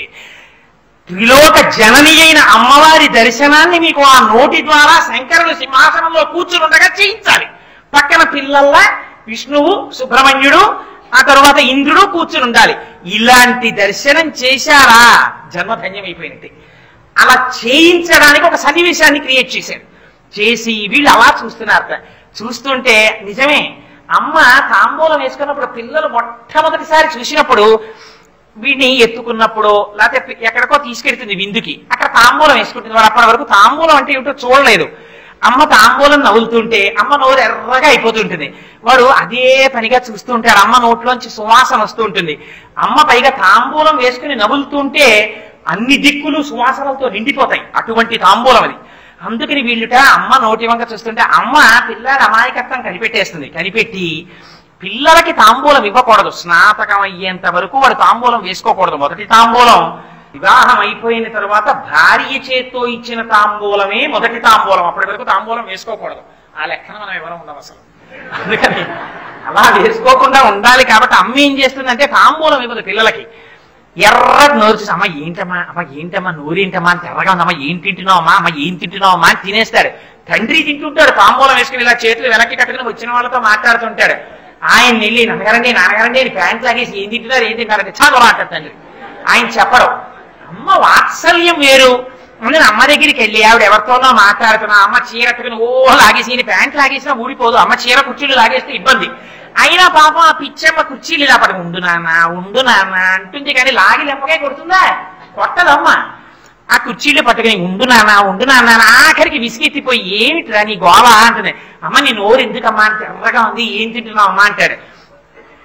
Speaker 1: త్రిలోక జనని అయిన అమ్మవారి దర్శనాన్ని మీకు ఆ నోటి ద్వారా శంకరుడు సింహాసనంలో కూర్చుని ఉండగా చేయించాలి పక్కన పిల్లల్లా విష్ణువు సుబ్రహ్మణ్యుడు ఆ తరువాత ఇంద్రుడు కూర్చుని ఉండాలి ఇలాంటి దర్శనం చేశారా జన్మధన్యమైపోయినట్టు అలా చేయించడానికి ఒక సన్నివేశాన్ని క్రియేట్ చేశారు చేసి వీళ్ళు అలా చూస్తున్నారట చూస్తుంటే నిజమే అమ్మ తాంబూలం వేసుకున్నప్పుడు పిల్లలు మొట్టమొదటిసారి చూసినప్పుడు వీడిని ఎత్తుకున్నప్పుడు లేకపోతే ఎక్కడికో తీసుకెళ్తుంది విందుకి అక్కడ తాంబూలం వేసుకుంటుంది వాడు అప్పటి వరకు తాంబూలం అంటే ఏమిటో చూడలేదు అమ్మ తాంబూలం నవ్వులుతుంటే అమ్మ నోరు ఎర్రగా అయిపోతుంటుంది వాడు అదే పనిగా చూస్తూ ఉంటాడు అమ్మ నోట్లోంచి సువాసన వస్తూ ఉంటుంది అమ్మ పైగా తాంబూలం వేసుకుని నవ్వులుతుంటే అన్ని దిక్కులు సువాసనలతో నిండిపోతాయి అటువంటి తాంబూలం అది అందుకని వీళ్ళుట అమ్మ నోటి వంక చూస్తుంటే అమ్మ పిల్లాడి అమాయకత్వం కనిపెట్టేస్తుంది కనిపెట్టి పిల్లలకి తాంబూలం ఇవ్వకూడదు స్నాతకం అయ్యేంత వరకు వాడు తాంబూలం వేసుకోకూడదు మొదటి తాంబూలం వివాహం అయిపోయిన తర్వాత భార్య చేత్తో ఇచ్చిన తాంబూలమే మొదటి తాంబూలం అప్పటి వరకు తాంబూలం వేసుకోకూడదు ఆ లెక్కన మనం ఎవరం ఉండం అసలు అందుకని అలా వేసుకోకుండా ఉండాలి కాబట్టి అమ్మ ఏం చేస్తుందంటే తాంబూలం ఇవ్వదు పిల్లలకి ఎర్ర నోరు చూసి అమ్మ ఏంటమ్మా అమ్మ ఏంటమ్మా నోరేంటమ్మా అని తెల్లగా ఉందమ్మా ఏం తింటున్నావమ్మా అమ్మ ఏం తింటున్నావమ్మా అని తినేస్తాడు తండ్రి తింటుంటాడు తాంబూలం వేసుకుని ఇలా చేతులు వెనక్కి కట్టుకుని వచ్చిన వాళ్ళతో మాట్లాడుతుంటాడు ఆయన వెళ్ళి నాన్నగారండి నాన్నగారండి అని ప్యాంట్ లాగేసి ఏం తింటున్నారు ఏం తింటారంటే చాలా మాట్లాడు తండ్రి ఆయన చెప్పరు అమ్మ వాత్సల్యం వేరు అందుకని అమ్మ దగ్గరికి వెళ్ళి ఆవిడ ఎవరితోనో మాట్లాడుతున్నా అమ్మ చీర కట్టుకుని ఓ లాగేసి ఈయన ప్యాంట్ లాగేసినా ఊడిపోదు అమ్మ చీర కుర్చీలు లాగేస్తే ఇబ్బంది అయినా పాపం ఆ పిచ్చమ్మ కుర్చీలు ఇలా పడి ఉండు నాన్న ఉండు నాన్న అంటుంది కానీ లాగి లెంపకాయ కొడుతుందా కొట్టదమ్మ ఆ కుర్చీలు పట్టుకుని ఉండు నాన్న ఉండు నాన్న అని ఆఖరికి విసిగెత్తిపోయి ఏమిట్రా నీ గోళ అంటుంది అమ్మ నీ నోరు ఎందుకమ్మా అంటే ఎర్రగా ఉంది ఏం తింటున్నావు అమ్మా అంటాడు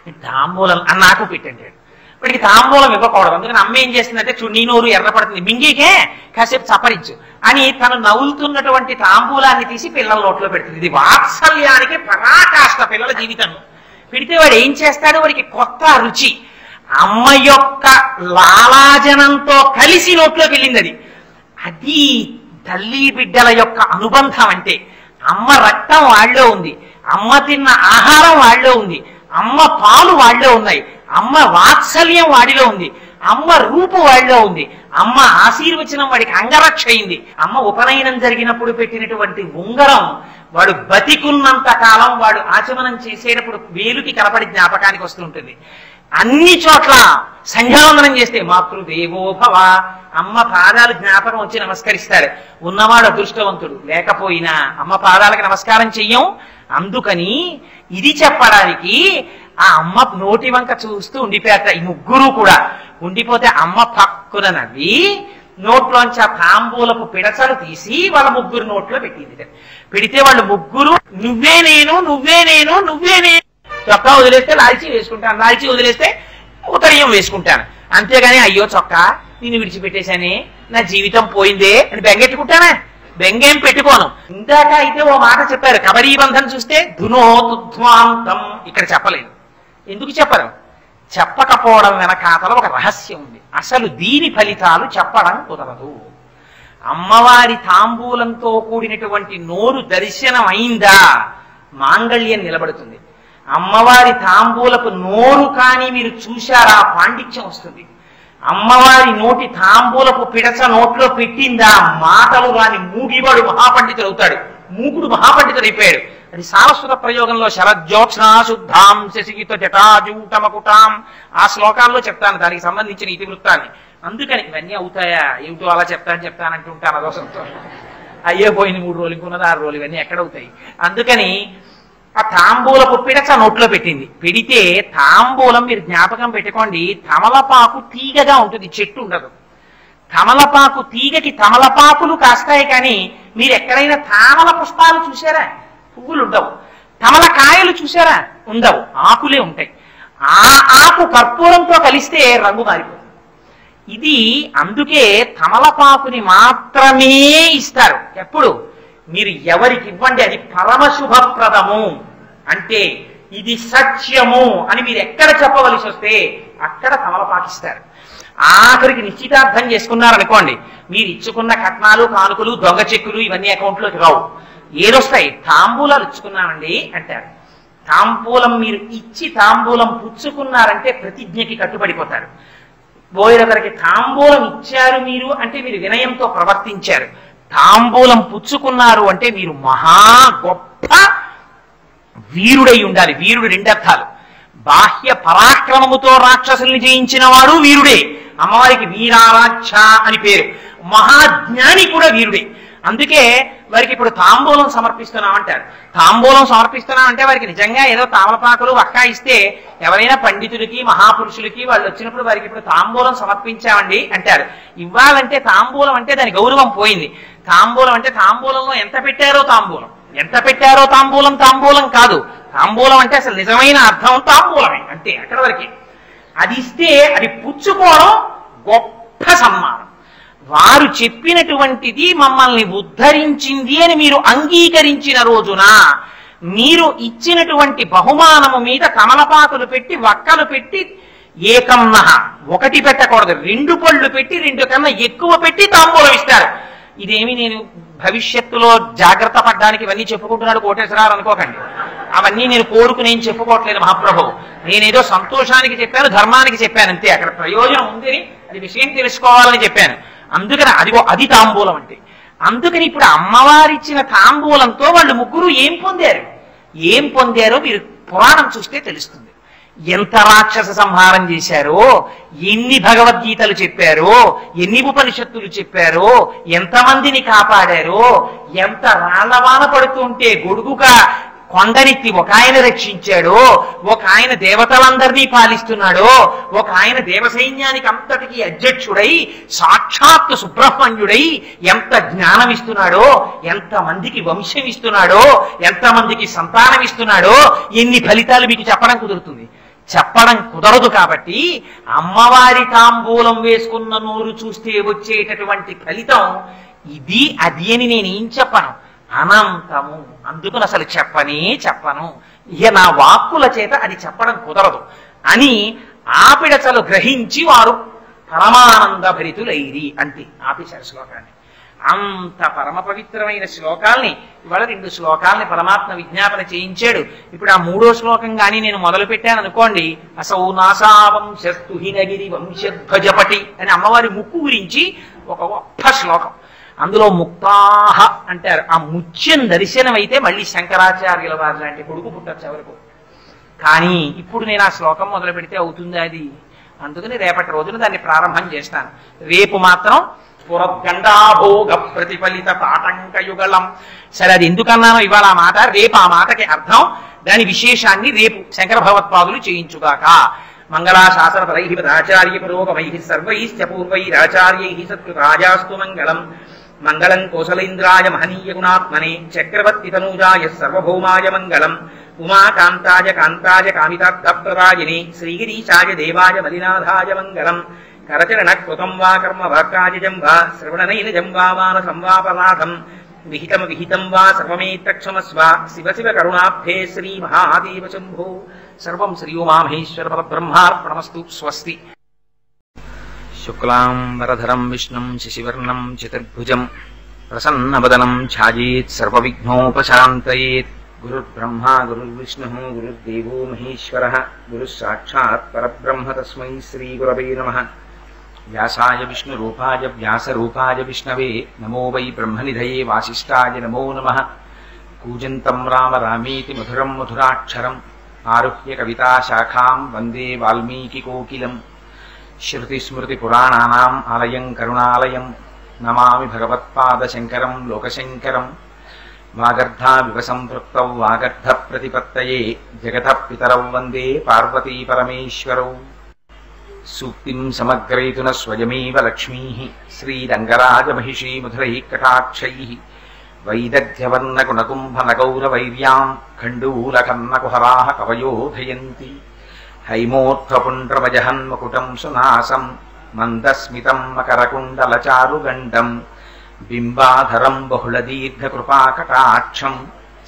Speaker 1: తాంబూలం అని నాకు పెట్టంటాడు వాడికి తాంబూలం ఇవ్వకూడదు అందుకని అమ్మ ఏం చేస్తుందంటే చున్నీ నోరు ఎర్రపడుతుంది మింగికే కాసేపు చప్పరించు అని తను నవ్వుతున్నటువంటి తాంబూలాన్ని తీసి పిల్లల నోట్లో పెడుతుంది ఇది వాత్సల్యానికి పరాకాష్ట పిల్లల జీవితంలో పెడితే వాడు ఏం చేస్తాడు వాడికి కొత్త రుచి అమ్మ యొక్క లాలాజనంతో కలిసి నోట్లోకి వెళ్ళింది అది అది తల్లి బిడ్డల యొక్క అనుబంధం అంటే అమ్మ రక్తం వాళ్ళలో ఉంది అమ్మ తిన్న ఆహారం వాళ్ళలో ఉంది అమ్మ పాలు వాళ్ళలో ఉన్నాయి అమ్మ వాత్సల్యం వాడిలో ఉంది అమ్మ రూపు వాళ్ళలో ఉంది అమ్మ ఆశీర్వచనం వాడికి అంగరక్ష అయింది అమ్మ ఉపనయనం జరిగినప్పుడు పెట్టినటువంటి ఉంగరం వాడు బతికున్నంత కాలం వాడు ఆచమనం చేసేటప్పుడు వేలుకి కలపడి జ్ఞాపకానికి వస్తుంటుంది అన్ని చోట్ల సంధ్యావందనం చేస్తే మాతృదేవో భవ అమ్మ పాదాలు జ్ఞాపకం వచ్చి నమస్కరిస్తారు ఉన్నవాడు అదృష్టవంతుడు లేకపోయినా అమ్మ పాదాలకు నమస్కారం చెయ్యం అందుకని ఇది చెప్పడానికి ఆ అమ్మ నోటి వంక చూస్తూ ఉండిపోయాట ఈ ముగ్గురు కూడా ఉండిపోతే అమ్మ పక్కున నవ్వి నోట్లోంచి ఆ తాంబూలపు పిడచలు తీసి వాళ్ళ ముగ్గురు నోట్లో పెట్టింది పెడితే వాళ్ళు ముగ్గురు నువ్వే నేను నువ్వే నేను నువ్వే నేను చొక్కా వదిలేస్తే లాల్చీ వేసుకుంటాను లాల్చీ వదిలేస్తే ఉత్తరీయం వేసుకుంటాను అంతేగాని అయ్యో చొక్కా నిన్ను విడిచిపెట్టేశానే నా జీవితం పోయిందే అని బెంగెట్టుకుంటానా బెంగేం పెట్టుకోను ఇందాక అయితే ఓ మాట చెప్పారు కబరీ బంధం చూస్తే ధునోతుధ్వాంతం ఇక్కడ చెప్పలేదు ఎందుకు చెప్పరు చెప్పకపోవడం వెనకాతల ఒక రహస్యం ఉంది అసలు దీని ఫలితాలు చెప్పడం కుదరదు అమ్మవారి తాంబూలంతో కూడినటువంటి నోరు దర్శనం అయిందా మాంగళ్యం నిలబడుతుంది అమ్మవారి తాంబూలపు నోరు కానీ మీరు చూశారా పాండిత్యం వస్తుంది అమ్మవారి నోటి తాంబూలపు పిడచ నోట్లో పెట్టిందా మాటలు రాని మూగివాడు మహాపండితుడు అవుతాడు మూకుడు మహాపండితుడు అయిపోయాడు అది సారస్వత ప్రయోగంలో శరజ్యోత్స్నా శుద్ధాం శశిగిత జటాజూటమకుటాం ఆ శ్లోకాల్లో చెప్తాను దానికి సంబంధించిన ఇతివృత్తాన్ని అందుకని ఇవన్నీ అవుతాయా ఏమిటో అలా చెప్తాను చెప్తానంటూ ఉంటాను అదో సంతోషం అయ్యే పోయింది మూడు రోజులు ఇంకున్నది ఆరు రోజులు ఇవన్నీ ఎక్కడవుతాయి అందుకని ఆ తాంబూలపు పిడచ నోట్లో పెట్టింది పెడితే తాంబూలం మీరు జ్ఞాపకం పెట్టుకోండి తమలపాకు తీగగా ఉంటుంది చెట్టు ఉండదు తమలపాకు తీగకి తమలపాకులు కాస్తాయి కానీ మీరు ఎక్కడైనా తామల పుష్పాలు చూసారా పువ్వులు ఉండవు తమలకాయలు చూసారా ఉండవు ఆకులే ఉంటాయి ఆ ఆకు కర్పూరంతో కలిస్తే రంగు మారిపోతుంది ఇది అందుకే తమలపాకుని మాత్రమే ఇస్తారు ఎప్పుడు మీరు ఎవరికి ఇవ్వండి అది పరమ శుభప్రదము అంటే ఇది సత్యము అని మీరు ఎక్కడ చెప్పవలసి వస్తే అక్కడ తమలపాకిస్తారు ఆఖరికి నిశ్చితార్థం చేసుకున్నారనుకోండి మీరు ఇచ్చుకున్న కట్నాలు కానుకలు దొంగ చెక్కులు ఇవన్నీ అకౌంట్లోకి రావు ఏదొస్తాయి తాంబూలాలు ఇచ్చుకున్నామండి అంటారు తాంబూలం మీరు ఇచ్చి తాంబూలం పుచ్చుకున్నారంటే ప్రతిజ్ఞకి కట్టుబడిపోతారు బోయరొకరికి తాంబూలం ఇచ్చారు మీరు అంటే మీరు వినయంతో ప్రవర్తించారు తాంబూలం పుచ్చుకున్నారు అంటే మీరు మహా గొప్ప వీరుడై ఉండాలి వీరుడు రెండర్థాలు బాహ్య పరాక్రమముతో రాక్షసుల్ని జయించిన వాడు వీరుడే అమ్మవారికి వీరారాక్ష అని పేరు మహాజ్ఞాని కూడా వీరుడే అందుకే వారికి ఇప్పుడు తాంబూలం సమర్పిస్తున్నాం అంటారు తాంబూలం సమర్పిస్తున్నాం అంటే వారికి నిజంగా ఏదో తామలపాకులు వక్కా ఇస్తే ఎవరైనా పండితులకి మహాపురుషులకి వాళ్ళు వచ్చినప్పుడు వారికి ఇప్పుడు తాంబూలం సమర్పించామండి అంటారు ఇవ్వాలంటే తాంబూలం అంటే దాని గౌరవం పోయింది తాంబూలం అంటే తాంబూలంలో ఎంత పెట్టారో తాంబూలం ఎంత పెట్టారో తాంబూలం తాంబూలం కాదు తాంబూలం అంటే అసలు నిజమైన అర్థం తాంబూలమే అంతే అక్కడ వరకే అది ఇస్తే అది పుచ్చుకోవడం గొప్ప సన్మానం వారు చెప్పినటువంటిది మమ్మల్ని ఉద్ధరించింది అని మీరు అంగీకరించిన రోజున మీరు ఇచ్చినటువంటి బహుమానము మీద కమలపాకులు పెట్టి వక్కలు పెట్టి ఏకన్నహ ఒకటి పెట్టకూడదు రెండు పళ్ళు పెట్టి రెండు కన్నా ఎక్కువ పెట్టి తాంబూలం ఇస్తారు ఇదేమి నేను భవిష్యత్తులో జాగ్రత్త పడ్డానికి ఇవన్నీ చెప్పుకుంటున్నాడు కోటేశ్వరారు అనుకోకండి అవన్నీ నేను కోరుకుని ఏం చెప్పుకోవట్లేదు మహాప్రభు నేనేదో సంతోషానికి చెప్పాను ధర్మానికి చెప్పాను అంతే అక్కడ ప్రయోజనం ఉందని అది విషయం తెలుసుకోవాలని చెప్పాను అందుకని అదిగో అది తాంబూలం అంటే అందుకని ఇప్పుడు అమ్మవారిచ్చిన తాంబూలంతో వాళ్ళు ముగ్గురు ఏం పొందారు ఏం పొందారో మీరు పురాణం చూస్తే తెలుస్తుంది ఎంత రాక్షస సంహారం చేశారో ఎన్ని భగవద్గీతలు చెప్పారో ఎన్ని ఉపనిషత్తులు చెప్పారో ఎంతమందిని కాపాడారో ఎంత రాళ్లవాన పడుతుంటే గొడుగుగా కొండనెత్తి ఒక ఆయన రక్షించాడో ఒక ఆయన దేవతలందరినీ పాలిస్తున్నాడో ఒక ఆయన దేవసైన్యానికి అంతటికి అధ్యక్షుడై సాక్షాత్ సుబ్రహ్మణ్యుడై ఎంత జ్ఞానం ఇస్తున్నాడో ఎంత మందికి వంశం ఇస్తున్నాడో ఎంత మందికి సంతానం ఇస్తున్నాడో ఎన్ని ఫలితాలు మీకు చెప్పడం కుదురుతుంది చెప్పడం కుదరదు కాబట్టి అమ్మవారి తాంబూలం వేసుకున్న నోరు చూస్తే వచ్చేటటువంటి ఫలితం ఇది అది అని నేనేం చెప్పను అనంతము అందుకని అసలు చెప్పనే చెప్పను ఇక నా వాక్కుల చేత అది చెప్పడం కుదరదు అని ఆపిడచలు గ్రహించి వారు పరమానంద భరితులైరి అంటే ఆపేశారు శ్లోకాన్ని అంత పరమ పవిత్రమైన శ్లోకాల్ని ఇవాళ రెండు శ్లోకాల్ని పరమాత్మ విజ్ఞాపన చేయించాడు ఇప్పుడు ఆ మూడో శ్లోకం గాని నేను మొదలు పెట్టాను అనుకోండి అసౌ నాసావంశస్తు హినగిరి వంశధ్వజపటి అని అమ్మవారి ముక్కు గురించి ఒక గొప్ప శ్లోకం అందులో ముక్తాహ అంటారు ఆ ముత్యం దర్శనం అయితే మళ్ళీ శంకరాచార్యుల వారి లాంటి కొడుకు పుట్టచ్చు ఎవరికి కానీ ఇప్పుడు నేను ఆ శ్లోకం మొదలు పెడితే అవుతుంది అది అందుకని రేపటి రోజున దాన్ని ప్రారంభం చేస్తాను రేపు మాత్రం పురద్గండాభోగ ప్రతిఫలిత తాటంక యుగళం సరే అది ఎందుకన్నానో ఇవాళ ఆ మాట రేపు ఆ మాటకి అర్థం దాని విశేషాన్ని రేపు శంకర భగవత్పాదులు చేయించుగాక మంగళాశాసన పరై పదాచార్య పురోగమై సర్వైశ్చ పూర్వైరాచార్యై సత్కృతాయాస్తు మంగళం మంగళం కోసలేంద్రాయ మహనీయ గుణాత్మనే చక్రవర్తి తనూజాయ సర్వభౌమాయ మంగళం ఉమాకాంతాయ కాంతాయ కామితార్థప్రదాయిని శ్రీగిరీశాయ దేవాయ మలినాథాయ మంగళం కరచరణ కృతం వా కర్మ వాక్కాజం వా శ్రవణనైనజం వా మాన సంవాపరాధం విహితం విహితం వా సర్వమేతక్షమస్వ శివ శివ కరుణాభ్యే శ్రీ మహాదేవ శంభో సర్వం శ్రీ ఉమామహేశ్వర పరబ్రహ్మార్పణమస్తు స్వస్తి
Speaker 2: శుక్లాం వరధరం విష్ణుం శశివర్ణం చతుర్భుజం ప్రసన్నవదనం ఛాయేత్ సర్వవిఘ్నోపశాంతయేత్ గురుర్బ్రహ్మా గురుర్విష్ణుః గురుర్దేవో మహేశ్వరः గురుः సాక్షాత్ పరబ్రహ్మ తస్మై శ్రీగురవే నమః వ్యాసాయ విష్ణురూపాయ వ్యాసరూపాయ విష్ణవే నమో వై బ్రహ్మనిధయే వాసిష్ఠాయ నమో నమః కూజంతం రామ రామేతి మధురం మధురాక్షరం ఆరుహ్య కవితాశాఖాం వందే వాల్మీకికోకిలం श्रुतिस्मृतिपुराणानाम् आलयम् करुणालयम् नमामि भगवत्पादशङ्करम् लोकशङ्करम् वागर्धाविव सम्पृक्तौ वागर्धप्रतिपत्तये जगतः पितरौ वन्दे पार्वतीपरमेश्वरौ सूक्तिम् समग्रयितु न स्वयमेव लक्ष्मीः श्रीरङ्गराजमहिषी मधुरैः कटाक्षैः वैदग्ध्यवर्णगुणकुम्भनगौरवैर्याम् खण्डूलकर्णकुहराः कवयोधयन्ति हैमोत्थपुण्ड्रमजहन्मकुटम् सुनासम् मन्दस्मितम् मकरकुण्डलचारुगण्डम् बिम्बाधरम् बहुलदीर्घकृपाकटाक्षम्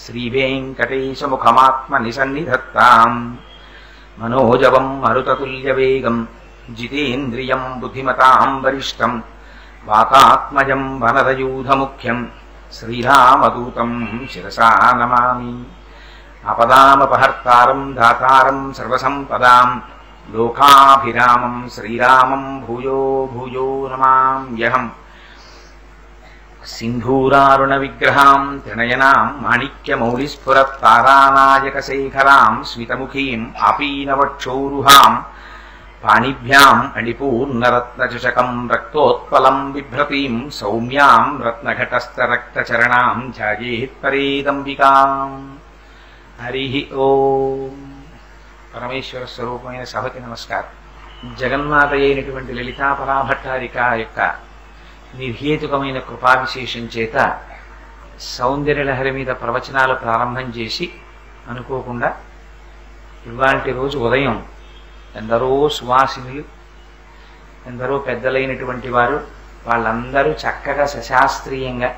Speaker 2: श्रीवेङ्कटेशमुखमात्मनिसन्निधत्ताम् मनोजवम् मरुततुल्यवेगम् जितेन्द्रियम् बुद्धिमताम् वरिष्ठम् वातात्मजम् वनरयूधमुख्यम् श्रीरामदूतम् शिरसा नमामि अपदामपहर्तारम् दातारम् सर्वसम्पदाम् लोकाभिरामम् श्रीरामम् भूयो भूयो नमाम्यहम् सिन्धूरारुणविग्रहाम् त्रिनयनाम् माणिक्यमौलिस्फुरत्तारानायकशेखराम् स्मितमुखीम् आपीनवक्षोरुहाम् पाणिभ्याम् अणिपूर्णरत्नचषकम् रक्तोत्पलम् बिभ्रतीम् सौम्याम् रत्नघटस्थरक्तचरणाम् ध्यायेत्परेदम्बिकाम् హరి ఓం పరమేశ్వర స్వరూపమైన సభకి నమస్కారం జగన్మాత అయినటువంటి లలితా పరాభట్టారిక యొక్క నిర్హేతుకమైన కృపా విశేషం చేత సౌందర్యలహరి మీద ప్రవచనాలు ప్రారంభం చేసి అనుకోకుండా ఇవాళ రోజు ఉదయం ఎందరో సువాసినులు ఎందరో పెద్దలైనటువంటి వారు వాళ్ళందరూ చక్కగా సశాస్త్రీయంగా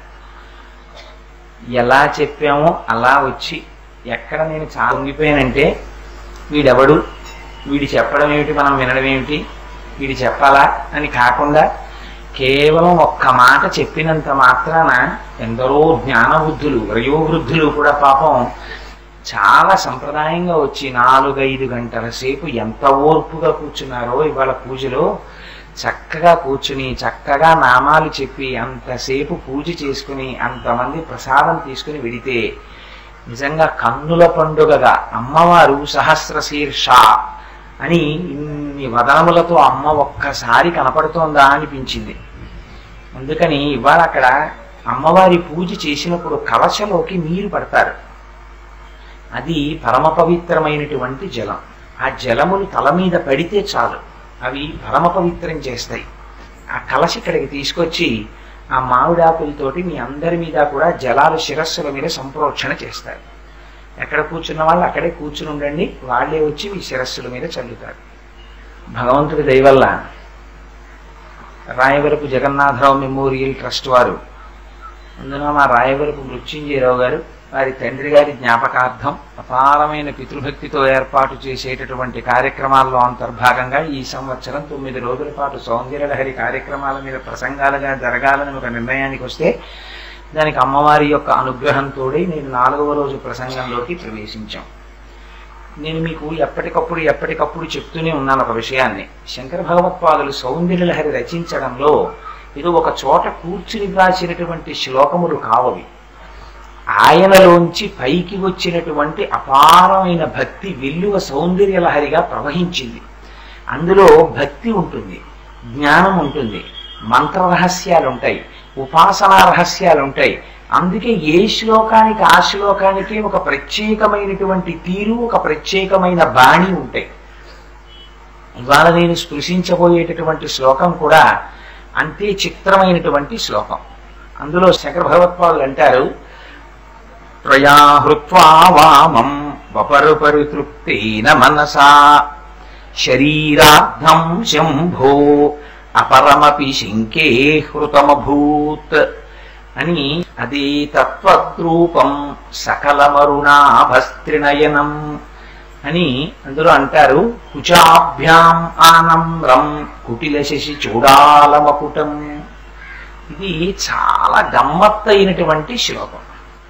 Speaker 2: ఎలా చెప్పామో అలా వచ్చి ఎక్కడ నేను చాలా ఉంగిపోయానంటే వీడెవడు వీడి చెప్పడం ఏమిటి మనం వినడం ఏమిటి వీడి చెప్పాలా అని కాకుండా కేవలం ఒక్క మాట చెప్పినంత మాత్రాన ఎందరో జ్ఞానబుద్ధులు వయోవృద్ధులు కూడా పాపం చాలా సంప్రదాయంగా వచ్చి నాలుగైదు గంటల సేపు ఎంత ఓర్పుగా కూర్చున్నారో ఇవాళ పూజలో చక్కగా కూర్చుని చక్కగా నామాలు చెప్పి అంతసేపు పూజ చేసుకుని అంతమంది ప్రసాదం తీసుకుని వెడితే నిజంగా కన్నుల పండుగగా అమ్మవారు సహస్ర శీర్ష అని ఇన్ని వదనములతో అమ్మ ఒక్కసారి కనపడుతోందా అనిపించింది అందుకని ఇవాళ అక్కడ అమ్మవారి పూజ చేసినప్పుడు కలశలోకి నీరు పడతారు అది పరమ పవిత్రమైనటువంటి జలం ఆ జలములు తల మీద పడితే చాలు అవి పరమ పవిత్రం చేస్తాయి ఆ కలశ ఇక్కడికి తీసుకొచ్చి ఆ మామిడాకులతోటి మీ అందరి మీద కూడా జలాలు శిరస్సుల మీద సంప్రోక్షణ చేస్తారు ఎక్కడ కూర్చున్న వాళ్ళు అక్కడే కూర్చుని ఉండండి వాళ్ళే వచ్చి మీ శిరస్సుల మీద చల్లుతారు భగవంతుడి దయవల్ల రాయవరపు జగన్నాథరావు మెమోరియల్ ట్రస్ట్ వారు అందున మా రాయవరపు మృత్యుంజయరావు గారు వారి తండ్రి గారి జ్ఞాపకార్థం అపారమైన పితృభక్తితో ఏర్పాటు చేసేటటువంటి కార్యక్రమాల్లో అంతర్భాగంగా ఈ సంవత్సరం తొమ్మిది రోజుల పాటు సౌందర్యలహరి కార్యక్రమాల మీద ప్రసంగాలుగా జరగాలని ఒక నిర్ణయానికి వస్తే దానికి అమ్మవారి యొక్క అనుగ్రహంతోడే నేను నాలుగవ రోజు ప్రసంగంలోకి ప్రవేశించాం నేను మీకు ఎప్పటికప్పుడు ఎప్పటికప్పుడు చెప్తూనే ఉన్నాను ఒక విషయాన్ని శంకర భగవత్పాదులు సౌందర్యలహరి రచించడంలో ఇది ఒక చోట కూర్చుని రాసినటువంటి శ్లోకములు కావవి ఆయనలోంచి పైకి వచ్చినటువంటి అపారమైన భక్తి వెల్లువ సౌందర్యలహరిగా ప్రవహించింది అందులో భక్తి ఉంటుంది జ్ఞానం ఉంటుంది మంత్ర రహస్యాలు ఉంటాయి ఉపాసనా రహస్యాలు ఉంటాయి అందుకే ఏ శ్లోకానికి ఆ శ్లోకానికి ఒక ప్రత్యేకమైనటువంటి తీరు ఒక ప్రత్యేకమైన బాణి ఉంటాయి ఇవాళ నేను స్పృశించబోయేటటువంటి శ్లోకం కూడా అంతే చిత్రమైనటువంటి శ్లోకం అందులో శంకర భగవత్పాదులు అంటారు త్వయా హృత్వా వామం వపరు పరితృప్తేన మనసా శరీరార్థం శంభో అపరమపి శంకే హృతమభూత్ అని అదే తత్వద్రూపం సకలమరుణాభస్త్రినయనం అని అందులో అంటారు కుచాభ్యాం ఆనమ్రం కుటిల శశి చూడాలమకుటం ఇది చాలా గమ్మత్తైనటువంటి శ్లోకం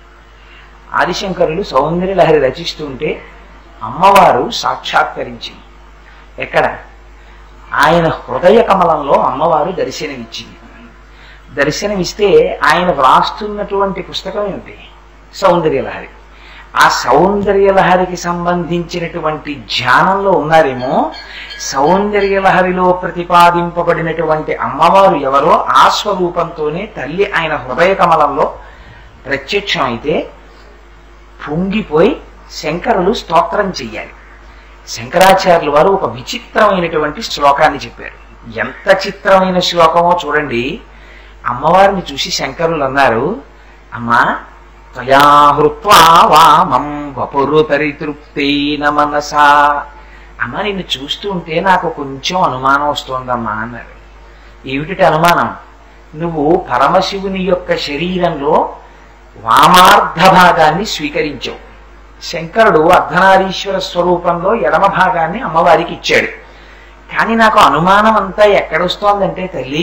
Speaker 2: ఆదిశంకరులు సౌందర్యలహరి రచిస్తుంటే అమ్మవారు సాక్షాత్కరించింది ఎక్కడ ఆయన హృదయ కమలంలో అమ్మవారు దర్శనమిచ్చింది దర్శనమిస్తే ఆయన వ్రాస్తున్నటువంటి పుస్తకం ఏమిటి సౌందర్యలహరి ఆ సౌందర్యలహరికి సంబంధించినటువంటి ధ్యానంలో ఉన్నారేమో సౌందర్యలహరిలో ప్రతిపాదింపబడినటువంటి అమ్మవారు ఎవరో ఆ స్వరూపంతోనే తల్లి ఆయన హృదయ కమలంలో ప్రత్యక్షమైతే పొంగిపోయి శంకరులు స్తోత్రం చెయ్యాలి శంకరాచార్యులు వారు ఒక విచిత్రమైనటువంటి శ్లోకాన్ని చెప్పారు ఎంత చిత్రమైన శ్లోకమో చూడండి అమ్మవారిని చూసి శంకరులు అన్నారు అమ్మా త్వయా హృత్వా వామం వపురు పరితృప్తేన మనసా అమ్మ నిన్ను చూస్తూ ఉంటే నాకు కొంచెం అనుమానం వస్తోందమ్మా అన్నారు ఏమిటి అనుమానం నువ్వు పరమశివుని యొక్క శరీరంలో వామార్ధ భాగాన్ని స్వీకరించావు శంకరుడు అర్ధనారీశ్వర స్వరూపంలో ఎడమ భాగాన్ని అమ్మవారికి ఇచ్చాడు కానీ నాకు అనుమానం అంతా ఎక్కడొస్తోందంటే తల్లి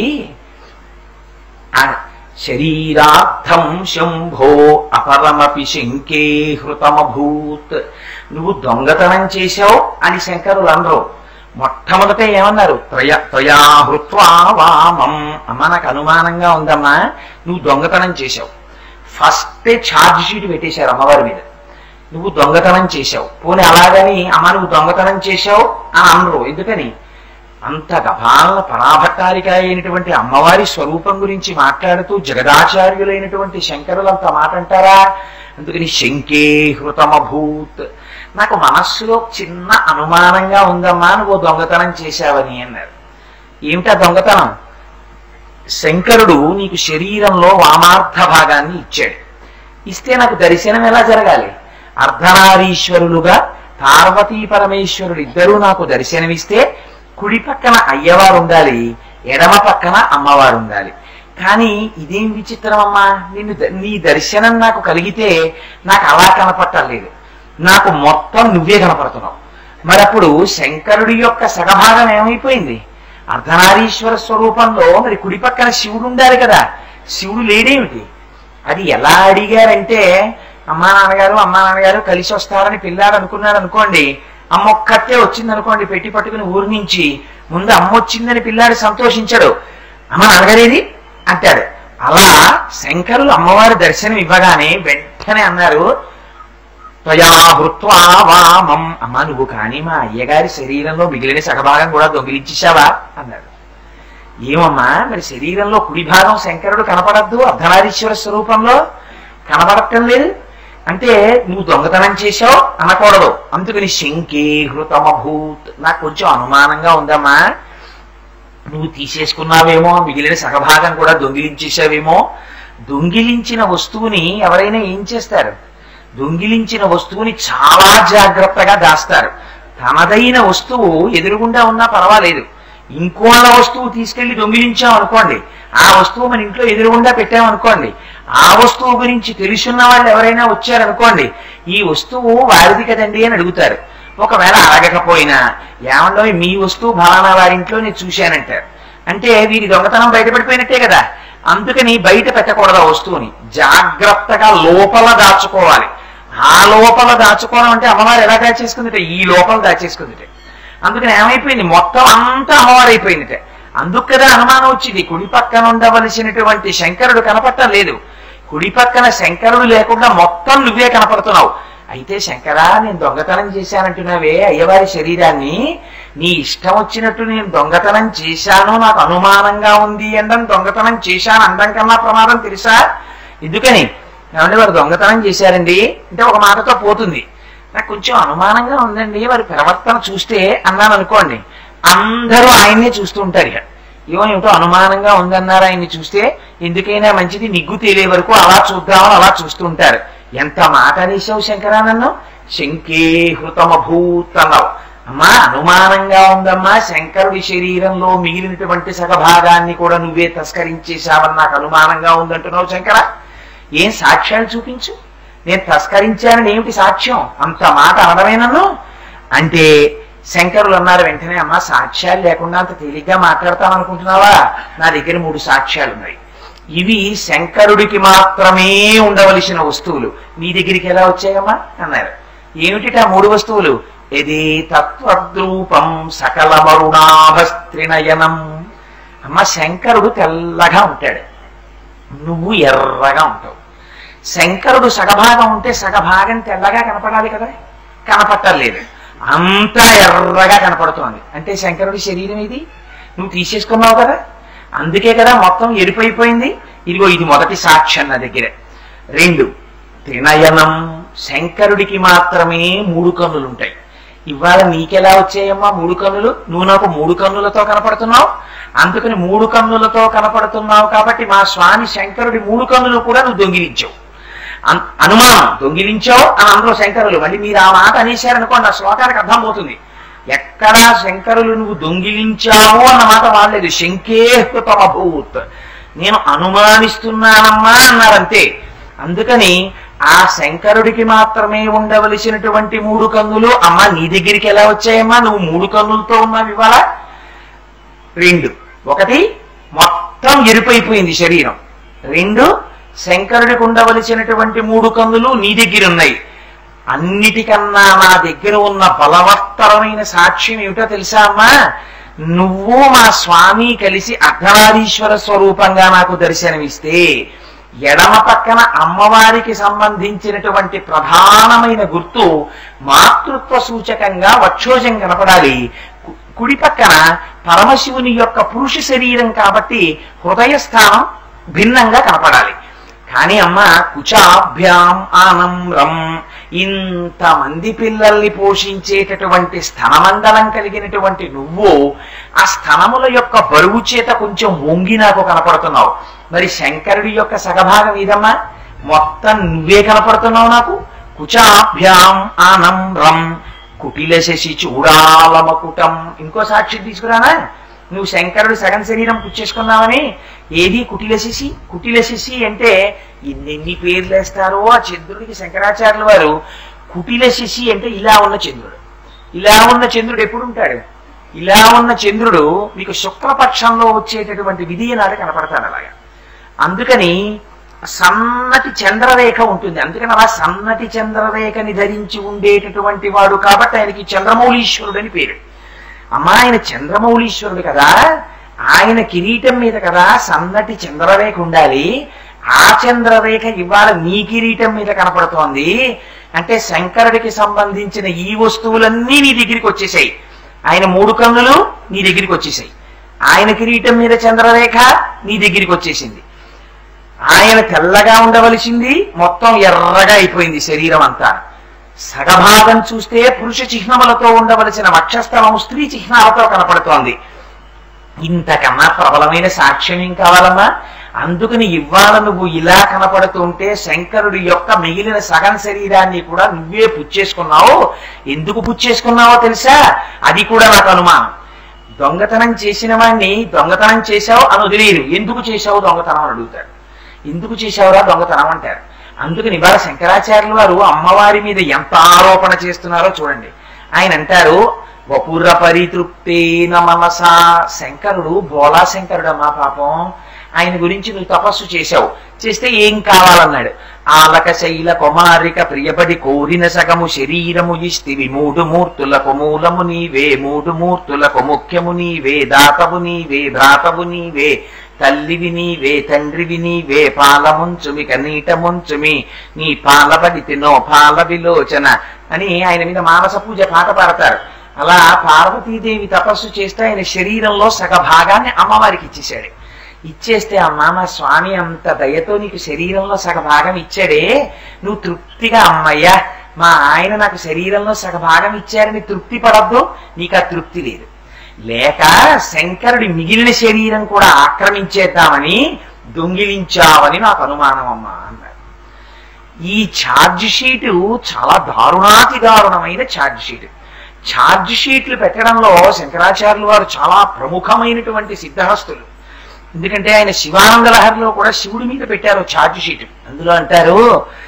Speaker 2: ఆ శరీరార్థం శంభో అపరమపి శంకే హృతమభూత్ నువ్వు దొంగతనం చేశావు అని శంకరులు అనరు మొట్టమొదట ఏమన్నారు త్రయ త్వయా హృత్వా వామం అమ్మ నాకు అనుమానంగా ఉందమ్మా నువ్వు దొంగతనం చేశావు ఫస్టే ఛార్జ్ షీట్ పెట్టేశారు అమ్మవారి మీద నువ్వు దొంగతనం చేశావు పోనీ అలాగని అమ్మ నువ్వు దొంగతనం చేశావు అని అనరు ఎందుకని అంత గభాలన పరాభట్టారిక అయినటువంటి అమ్మవారి స్వరూపం గురించి మాట్లాడుతూ జగదాచార్యులైనటువంటి శంకరులు అంత మాట అంటారా అందుకని శంకే హృతమభూత్ నాకు మనస్సులో చిన్న అనుమానంగా ఉందమ్మా నువ్వు దొంగతనం చేశావని అన్నారు ఏమిటా దొంగతనం శంకరుడు నీకు శరీరంలో వామార్థ భాగాన్ని ఇచ్చాడు ఇస్తే నాకు దర్శనం ఎలా జరగాలి అర్ధనారీశ్వరులుగా పార్వతీ పరమేశ్వరుడు ఇద్దరూ నాకు దర్శనమిస్తే కుడి పక్కన అయ్యవారు ఉండాలి ఎడమ పక్కన అమ్మవారు ఉండాలి కానీ ఇదేం విచిత్రం అమ్మా నిన్ను ద- నీ దర్శనం నాకు కలిగితే నాకు అలా కనపట్టలేదు నాకు మొత్తం నువ్వే కనపడుతున్నావు మరి అప్పుడు శంకరుడి యొక్క సగభాగం ఏమైపోయింది అర్ధనారీశ్వర స్వరూపంలో మరి కుడి పక్కన శివుడు ఉండాలి కదా శివుడు లేడేమిటి అది ఎలా అడిగారంటే అమ్మా నాన్నగారు అమ్మా నాన్నగారు కలిసి వస్తారని పిల్లాడు అనుకున్నాడు అనుకోండి అమ్మ ఒక్కతే వచ్చింది అనుకోండి పెట్టి పట్టుకుని ఊరి నుంచి ముందు అమ్మ వచ్చిందని పిల్లాడు సంతోషించాడు అమ్మ నాన్నగారేది అంటాడు అలా శంకరులు అమ్మవారి దర్శనం ఇవ్వగానే వెంటనే అన్నారు త్వయా హృత్వా వామం అమ్మా నువ్వు కానీ మా అయ్యగారి శరీరంలో మిగిలిన సగభాగం కూడా దొంగిలించేశావా అన్నాడు ఏమమ్మా మరి శరీరంలో కుడి భాగం శంకరుడు కనపడద్దు అర్ధనారీశ్వర స్వరూపంలో కనపడటం లేదు అంటే నువ్వు దొంగతనం చేశావు అనకూడదు అందుకని శంకే హృతమభూత్ నాకు కొంచెం అనుమానంగా ఉందమ్మా నువ్వు తీసేసుకున్నావేమో మిగిలిన సగభాగం కూడా దొంగిలించేసావేమో దొంగిలించిన వస్తువుని ఎవరైనా ఏం చేస్తారు దొంగిలించిన వస్తువుని చాలా జాగ్రత్తగా దాస్తారు తనదైన వస్తువు ఎదురుగుండా ఉన్నా పర్వాలేదు ఇంకోళ్ళ వస్తువు తీసుకెళ్లి దొంగిలించాం అనుకోండి ఆ వస్తువు మన ఇంట్లో ఎదురుగుండా పెట్టామనుకోండి ఆ వస్తువు గురించి తెలుసున్న వాళ్ళు ఎవరైనా వచ్చారనుకోండి ఈ వస్తువు వారిది కదండి అని అడుగుతారు ఒకవేళ అడగకపోయినా ఏమండో మీ వస్తువు ఫలానా వారింట్లో నేను చూశానంటారు అంటే వీరి దొంగతనం బయటపడిపోయినట్టే కదా అందుకని బయట పెట్టకూడదు ఆ వస్తువుని జాగ్రత్తగా లోపల దాచుకోవాలి ఆ లోపల దాచుకోవడం అంటే అమ్మవారు ఎలా దాచేసుకుందిట ఈ లోపల దాచేసుకుందిట అందుకని ఏమైపోయింది మొత్తం అంతా అమ్మవారు అయిపోయిందిట అందుకు కదా అనుమానం వచ్చింది కుడి పక్కన ఉండవలసినటువంటి శంకరుడు కనపడటం లేదు కుడి పక్కన శంకరుడు లేకుండా మొత్తం నువ్వే కనపడుతున్నావు అయితే శంకరా నేను దొంగతనం చేశానంటున్నావే అయ్యవారి శరీరాన్ని నీ ఇష్టం వచ్చినట్టు నేను దొంగతనం చేశాను నాకు అనుమానంగా ఉంది అండం దొంగతనం చేశాను అండం కన్నా ప్రమాదం తెలుసా ఎందుకని ఏమంటే వారు దొంగతనం చేశారండి అంటే ఒక మాటతో పోతుంది నాకు కొంచెం అనుమానంగా ఉందండి వారి ప్రవర్తన చూస్తే అన్నాను అనుకోండి అందరూ ఆయన్నే చూస్తూ ఉంటారు ఇక ఏమో ఏమిటో అనుమానంగా ఉందన్నారు ఆయన్ని చూస్తే ఎందుకైనా మంచిది నిగ్గు తేలే వరకు అలా చూద్దామని అలా చూస్తూ ఉంటారు ఎంత మాట అనేసావు శంకరా నన్ను శంకే హృతమభూత్ అన్నావు అమ్మా అనుమానంగా ఉందమ్మా శంకరుడి శరీరంలో మిగిలినటువంటి సగభాగాన్ని కూడా నువ్వే తస్కరించేశావని నాకు అనుమానంగా ఉందంటున్నావు శంకర ఏం సాక్ష్యాలు చూపించు నేను తస్కరించానని ఏమిటి సాక్ష్యం అంత మాట అనడమే నన్ను అంటే శంకరులు అన్నారు వెంటనే అమ్మా సాక్ష్యాలు లేకుండా అంత తేలిగ్గా మాట్లాడతాను అనుకుంటున్నావా నా దగ్గర మూడు సాక్ష్యాలు ఉన్నాయి ఇవి శంకరుడికి మాత్రమే ఉండవలసిన వస్తువులు నీ దగ్గరికి ఎలా వచ్చాయమ్మా అన్నారు ఆ మూడు వస్తువులు ఎదే తత్వద్రూపం సకల మరుణాభస్త్రినయనం అమ్మ శంకరుడు తెల్లగా ఉంటాడు నువ్వు ఎర్రగా ఉంటావు శంకరుడు సగభాగం ఉంటే సగభాగం తెల్లగా కనపడాలి కదా కనపట్టలేదు అంతా ఎర్రగా కనపడుతోంది అంటే శంకరుడి శరీరం ఇది నువ్వు తీసేసుకున్నావు కదా అందుకే కదా మొత్తం ఎరిపైపోయింది ఇదిగో ఇది మొదటి సాక్ష్యం నా దగ్గర రెండు త్రినయనం శంకరుడికి మాత్రమే మూడు కన్నులు ఉంటాయి ఇవాళ నీకెలా వచ్చాయమ్మా మూడు కన్నులు నువ్వు నాకు మూడు కన్నులతో కనపడుతున్నావు అందుకని మూడు కన్నులతో కనపడుతున్నావు కాబట్టి మా స్వామి శంకరుడి మూడు కన్నులు కూడా నువ్వు దొంగిలించావు అన్- అనుమానం దొంగిలించావు అని అందరూ శంకరులు మళ్ళీ మీరు ఆ మాట అనేశారనుకోండి ఆ శ్లోకానికి అర్థం పోతుంది ఎక్కడా శంకరులు నువ్వు దొంగిలించావు అన్న మాట వాడలేదు శంకేహృతమభూత్ నేను అనుమానిస్తున్నానమ్మా అన్నారంతే అందుకని ఆ శంకరుడికి మాత్రమే ఉండవలసినటువంటి మూడు కన్నులు అమ్మా నీ దగ్గరికి ఎలా వచ్చాయమ్మా నువ్వు మూడు కన్నులతో ఉన్నావు ఇవాళ రెండు ఒకటి మొత్తం ఎరుపైపోయింది శరీరం రెండు శంకరుడికి ఉండవలసినటువంటి మూడు కన్నులు నీ దగ్గర ఉన్నాయి అన్నిటికన్నా నా దగ్గర ఉన్న బలవత్తరమైన సాక్ష్యం ఏమిటో తెలుసా అమ్మా నువ్వు మా స్వామి కలిసి అర్ధనారీశ్వర స్వరూపంగా నాకు దర్శనమిస్తే ఎడమ పక్కన అమ్మవారికి సంబంధించినటువంటి ప్రధానమైన గుర్తు మాతృత్వ సూచకంగా వక్షోజం కనపడాలి కు- కుడి పక్కన పరమశివుని యొక్క పురుష శరీరం కాబట్టి హృదయ స్థానం భిన్నంగా కనపడాలి కానీ అమ్మ కుచాభ్యాం ఆనంరం ఇంతమంది పిల్లల్ని పోషించేటటువంటి స్థనమండలం కలిగినటువంటి నువ్వు ఆ స్థనముల యొక్క బరువు చేత కొంచెం వంగి నాకు కనపడుతున్నావు మరి శంకరుడి యొక్క సగభాగం ఇదమ్మా మొత్తం నువ్వే కనపడుతున్నావు నాకు కుచాభ్యాం ఆనంరం కుటిల శశి చూడాలమకుటం ఇంకో సాక్షి తీసుకురానా నువ్వు శంకరుడు సగం శరీరం పుచ్చేసుకున్నావని ఏది కుటిల శశి కుటిల శశి అంటే ఎన్ని పేర్లు వేస్తారో ఆ చంద్రుడికి శంకరాచార్యుల వారు కుటిల శశి అంటే ఇలా ఉన్న చంద్రుడు ఇలా ఉన్న చంద్రుడు ఎప్పుడు ఉంటాడు ఇలా ఉన్న చంద్రుడు మీకు శుక్లపక్షంలో వచ్చేటటువంటి విధి నాడు కనపడతాడు అలాగా అందుకని సన్నటి చంద్రరేఖ ఉంటుంది అందుకని అలా సన్నటి చంద్రరేఖని ధరించి ఉండేటటువంటి వాడు కాబట్టి ఆయనకి చంద్రమౌళీశ్వరుడు అని పేరు అమ్మా ఆయన చంద్రమౌళీశ్వరుడు కదా ఆయన కిరీటం మీద కదా సన్నటి చంద్రరేఖ ఉండాలి ఆ చంద్రరేఖ ఇవాళ నీ కిరీటం మీద కనపడుతోంది అంటే శంకరుడికి సంబంధించిన ఈ వస్తువులన్నీ నీ దగ్గరికి వచ్చేసాయి ఆయన మూడు కన్నులు నీ దగ్గరికి వచ్చేసాయి ఆయన కిరీటం మీద చంద్రరేఖ నీ దగ్గరికి వచ్చేసింది ఆయన తెల్లగా ఉండవలసింది మొత్తం ఎర్రగా అయిపోయింది శరీరం అంతా సగభాగం చూస్తే పురుష చిహ్నములతో ఉండవలసిన వక్షస్థలము స్త్రీ చిహ్నాలతో కనపడుతోంది ఇంతకన్నా ప్రబలమైన సాక్ష్యం ఏం కావాలమ్మా అందుకని ఇవాళ నువ్వు ఇలా కనపడుతుంటే శంకరుడి యొక్క మిగిలిన సగం శరీరాన్ని కూడా నువ్వే పుచ్చేసుకున్నావు ఎందుకు పుచ్చేసుకున్నావో తెలుసా అది కూడా నాకు అనుమానం దొంగతనం చేసిన వాడిని దొంగతనం చేశావు అని వదిలేరు ఎందుకు చేశావు దొంగతనం అని అడుగుతాడు ఎందుకు చేశావురా దొంగతనం అంటారు అందుకని ఇవాళ శంకరాచార్యులు వారు అమ్మవారి మీద ఎంత ఆరోపణ చేస్తున్నారో చూడండి ఆయన అంటారు వపుర పరితృప్తేన మనసా శంకరుడు బోలా శంకరుడు అమ్మా పాపం ఆయన గురించి నువ్వు తపస్సు చేశావు చేస్తే ఏం కావాలన్నాడు ఆలక శైల కుమారిక ప్రియపడి కోరిన సగము శరీరము ఇస్తివి మూడు మూర్తులకు మూలము నీవే మూడు మూర్తులకు ముఖ్యము నీవే దాతవు నీవే భ్రాతవు నీవే తల్లివి నీవే తండ్రివి నీవే పాలముంచుమి కనీట ముంచుమి నీ పాలబడి తినో పాల విలోచన అని ఆయన మీద మానస పూజ పాట పాడతారు అలా పార్వతీదేవి తపస్సు చేస్తే ఆయన శరీరంలో సగ భాగాన్ని అమ్మవారికి ఇచ్చేశాడు ఇచ్చేస్తే అమ్మా మా స్వామి అంత దయతో నీకు శరీరంలో సగ భాగం ఇచ్చాడే నువ్వు తృప్తిగా అమ్మయ్యా మా ఆయన నాకు శరీరంలో సగ భాగం ఇచ్చారని తృప్తి పడద్దు నీకు ఆ తృప్తి లేదు లేక శంకరుడి మిగిలిన శరీరం కూడా ఆక్రమించేద్దామని దొంగిలించావని నాకు అనుమానం అమ్మా అన్నాడు ఈ ఛార్జ్ షీటు చాలా దారుణాతి దారుణమైన ఛార్జ్ షీట్ ఛార్జ్ షీట్లు పెట్టడంలో శంకరాచార్యులు వారు చాలా ప్రముఖమైనటువంటి సిద్ధహస్తులు ఎందుకంటే ఆయన శివానంద లహరిలో కూడా శివుడి మీద పెట్టారు ఛార్జ్ షీట్ అందులో అంటారు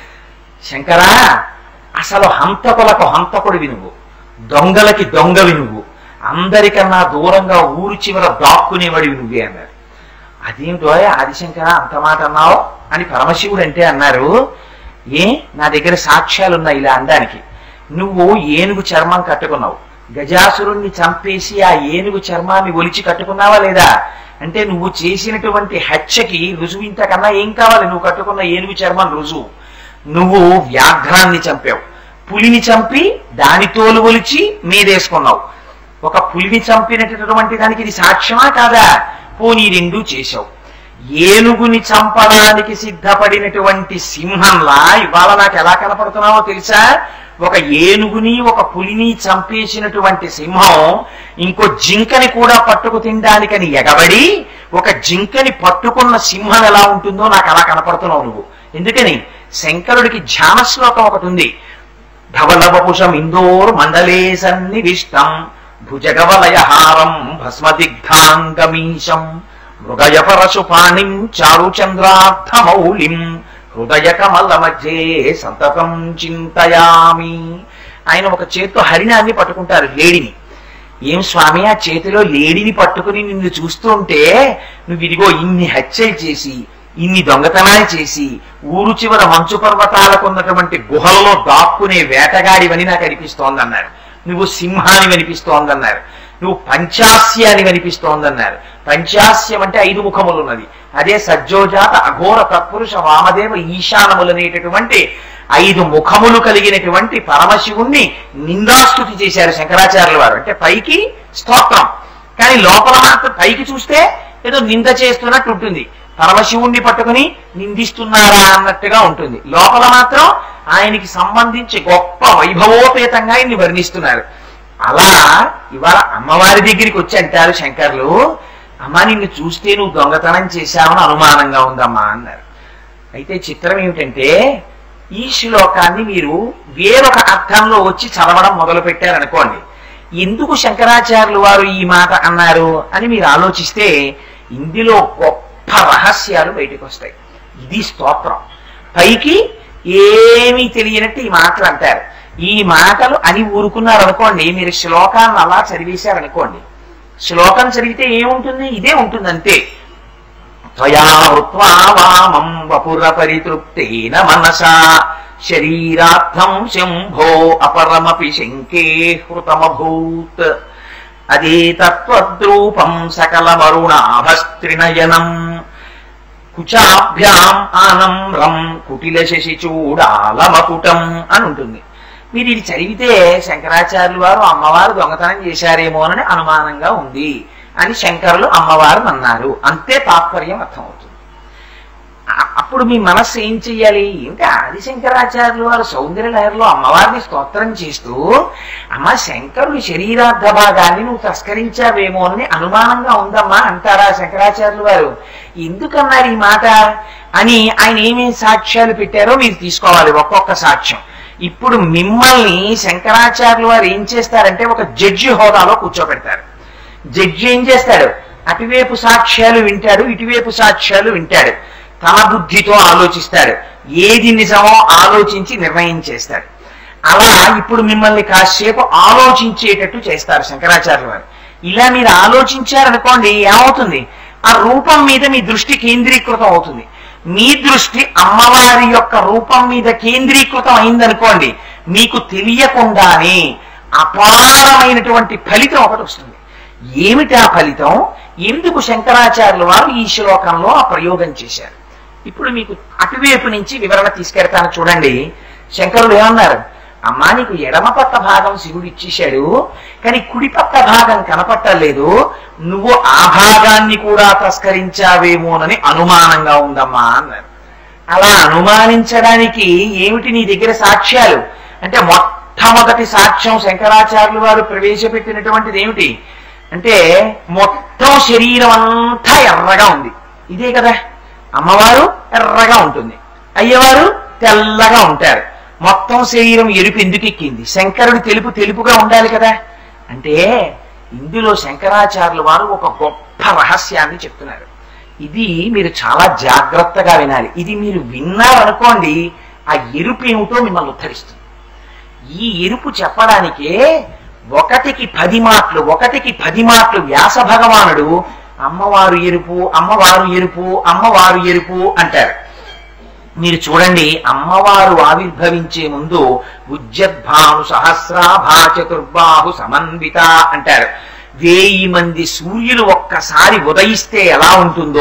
Speaker 2: శంకరా అసలు హంతకులకు హంతకుడివి నువ్వు దొంగలకి దొంగవి నువ్వు అందరికన్నా దూరంగా ఊరు చివర దాక్కునేవాడివి నువ్వే అన్నారు అదేమిటో ఆదిశంకర అంత మాట అన్నావు అని పరమశివుడు అంటే అన్నారు ఏ నా దగ్గర సాక్ష్యాలున్నాయి ఇలా అనడానికి నువ్వు ఏనుగు చర్మం కట్టుకున్నావు గజాసురుణ్ణి చంపేసి ఆ ఏనుగు చర్మాన్ని ఒలిచి కట్టుకున్నావా లేదా అంటే నువ్వు చేసినటువంటి హత్యకి రుజువు ఇంతకన్నా ఏం కావాలి నువ్వు కట్టుకున్న ఏనుగు చర్మం రుజువు నువ్వు వ్యాఘ్రాన్ని చంపావు పులిని చంపి దాని తోలు ఒలిచి మీదేసుకున్నావు ఒక పులిని చంపినటువంటి దానికి ఇది సాక్ష్యమా కాదా పోనీ రెండు చేశావు ఏనుగుని చంపడానికి సిద్ధపడినటువంటి సింహంలా ఇవాళ నాకు ఎలా కనపడుతున్నావో తెలుసా ఒక ఏనుగుని ఒక పులిని చంపేసినటువంటి సింహం ఇంకో జింకని కూడా పట్టుకు తినడానికని ఎగబడి ఒక జింకని పట్టుకున్న సింహం ఎలా ఉంటుందో నాకు అలా కనపడుతున్నావు నువ్వు ఎందుకని శంకరుడికి ధ్యాన శ్లోకం ఒకటి ఉంది ధవలవపుషం ఇందోర్ మండలే సన్నివిష్టం భుజగవలయహారం భస్మదిగ్ధాంగమీశం మృగయ పరశుపాణిం చారుచంద్రార్థమౌళిం హృదయ కమల మధ్యే సంతతం చింతయామి ఆయన ఒక చేత్తో హరిణాన్ని పట్టుకుంటారు లేడిని ఏం స్వామి ఆ చేతిలో లేడిని పట్టుకుని నిన్ను చూస్తుంటే నువ్వు ఇదిగో ఇన్ని హత్యలు చేసి ఇన్ని దొంగతనాలు చేసి ఊరు చివర మంచు పర్వతాలకు ఉన్నటువంటి గుహలలో దాక్కునే వేటగాడివని నాకు అనిపిస్తోందన్నారు నువ్వు సింహాని అనిపిస్తోందన్నారు నువ్వు పంచాస్యాని అనిపిస్తోందన్నారు పంచాస్యం అంటే ఐదు ముఖములు ఉన్నది అదే సజ్జోజాత అఘోర తత్పురుష వామదేవ ఈశానములనేటటువంటి ఐదు ముఖములు కలిగినటువంటి పరమశివుణ్ణి నిందాస్తుతి చేశారు శంకరాచార్యుల వారు అంటే పైకి స్తోత్రం కానీ లోపల మాత్రం పైకి చూస్తే ఏదో నింద చేస్తున్నట్టు ఉంటుంది పరమశివుణ్ణి పట్టుకుని నిందిస్తున్నారా అన్నట్టుగా ఉంటుంది లోపల మాత్రం ఆయనకి సంబంధించి గొప్ప వైభవోపేతంగా ఆయన్ని వర్ణిస్తున్నారు అలా ఇవాళ అమ్మవారి దగ్గరికి వచ్చి అంటారు శంకర్లు అమ్మా నిన్ను చూస్తే నువ్వు దొంగతనం చేశావని అనుమానంగా ఉందమ్మా అన్నారు అయితే చిత్రం ఏమిటంటే ఈ శ్లోకాన్ని మీరు వేరొక అర్థంలో వచ్చి చదవడం మొదలు పెట్టారనుకోండి ఎందుకు శంకరాచార్యులు వారు ఈ మాట అన్నారు అని మీరు ఆలోచిస్తే ఇందులో గొప్ప రహస్యాలు బయటకు వస్తాయి ఇది స్తోత్రం పైకి ఏమీ తెలియనట్టు ఈ మాటలు అంటారు ఈ మాటలు అని ఊరుకున్నారు అనుకోండి మీరు శ్లోకాన్ని అలా చదివేశారనుకోండి శ్లోకం చదివితే ఏముంటుంది ఇదే ఉంటుంది అంతే త్వయా హృత్వా వామం వపుర పరితృప్తేన మనసా శరీరార్థం శంభో అపరమపి శంకే హృతమభూత్ అదే తత్వద్రూపం సకలమరుణాభస్త్రినయనం కుచాభ్యాం ఆనమ్రం కుటిల శశి చూడాలమకుటం అని ఉంటుంది మీరు ఇది చదివితే శంకరాచార్యులు వారు అమ్మవారు దొంగతనం చేశారేమోనని అనుమానంగా ఉంది అని శంకరులు అమ్మవారు అన్నారు అంతే తాత్పర్యం అర్థమవుతుంది ఆ- అప్పుడు మీ మనస్సు ఏం చెయ్యాలి ఏంటి ఆది శంకరాచార్యులు వారు సౌందర్య లహరిలో అమ్మవారిని స్తోత్రం చేస్తూ అమ్మ శంకరుడి శరీరార్థ భాగాన్ని నువ్వు తస్కరించావేమో అని అనుమానంగా ఉందమ్మా అంటారా శంకరాచార్యులు వారు ఎందుకన్నారు ఈ మాట అని ఆయన ఏమేం సాక్ష్యాలు పెట్టారో మీరు తీసుకోవాలి ఒక్కొక్క సాక్ష్యం ఇప్పుడు మిమ్మల్ని శంకరాచార్యులు వారు ఏం చేస్తారంటే ఒక జడ్జి హోదాలో కూర్చోబెడతారు జడ్జి ఏం చేస్తాడు అటువైపు సాక్ష్యాలు వింటాడు ఇటువైపు సాక్ష్యాలు వింటాడు తన బుద్ధితో ఆలోచిస్తాడు ఏది నిజమో ఆలోచించి నిర్ణయం చేస్తాడు అలా ఇప్పుడు మిమ్మల్ని కాసేపు ఆలోచించేటట్టు చేస్తారు శంకరాచార్యుల వారు ఇలా మీరు ఆలోచించారనుకోండి ఏమవుతుంది ఆ రూపం మీద మీ దృష్టి కేంద్రీకృతం అవుతుంది మీ దృష్టి అమ్మవారి యొక్క రూపం మీద కేంద్రీకృతం అయిందనుకోండి మీకు తెలియకుండానే అపారమైనటువంటి ఫలితం ఒకటి వస్తుంది ఏమిటి ఆ ఫలితం ఎందుకు శంకరాచార్యుల వారు ఈ శ్లోకంలో ఆ ప్రయోగం చేశారు ఇప్పుడు మీకు అటువైపు నుంచి వివరణ తీసుకెడతాను చూడండి శంకరుడు ఏమన్నారు అమ్మా నీకు ఎడమ పక్క భాగం శివుడు ఇచ్చేశాడు కానీ కుడి పక్క భాగం కనపట్టలేదు నువ్వు ఆ భాగాన్ని కూడా తస్కరించావేమోనని అనుమానంగా ఉందమ్మా అన్నారు అలా అనుమానించడానికి ఏమిటి నీ దగ్గర సాక్ష్యాలు అంటే మొట్టమొదటి సాక్ష్యం శంకరాచార్యులు వారు ప్రవేశపెట్టినటువంటిది ఏమిటి అంటే మొత్తం శరీరం అంతా ఎర్రగా ఉంది ఇదే కదా అమ్మవారు ఎర్రగా ఉంటుంది అయ్యవారు తెల్లగా ఉంటారు మొత్తం శరీరం ఎరుపు ఎందుకు ఎక్కింది శంకరుడు తెలుపు తెలుపుగా ఉండాలి కదా అంటే ఇందులో శంకరాచార్యుల వారు ఒక గొప్ప రహస్యాన్ని చెప్తున్నారు ఇది మీరు చాలా జాగ్రత్తగా వినాలి ఇది మీరు విన్నారనుకోండి ఆ ఎరుపు ఏమిటో మిమ్మల్ని ఉద్ధరిస్తుంది ఈ ఎరుపు చెప్పడానికే ఒకటికి పది మాటలు ఒకటికి పది మాటలు వ్యాస భగవానుడు అమ్మవారు ఎరుపు అమ్మవారు ఎరుపు అమ్మవారు ఎరుపు అంటారు మీరు చూడండి అమ్మవారు ఆవిర్భవించే ముందు ఉజ్జద్భాను సహస్రాభా చతుర్బాహు సమన్విత అంటారు వేయి మంది సూర్యులు ఒక్కసారి ఉదయిస్తే ఎలా ఉంటుందో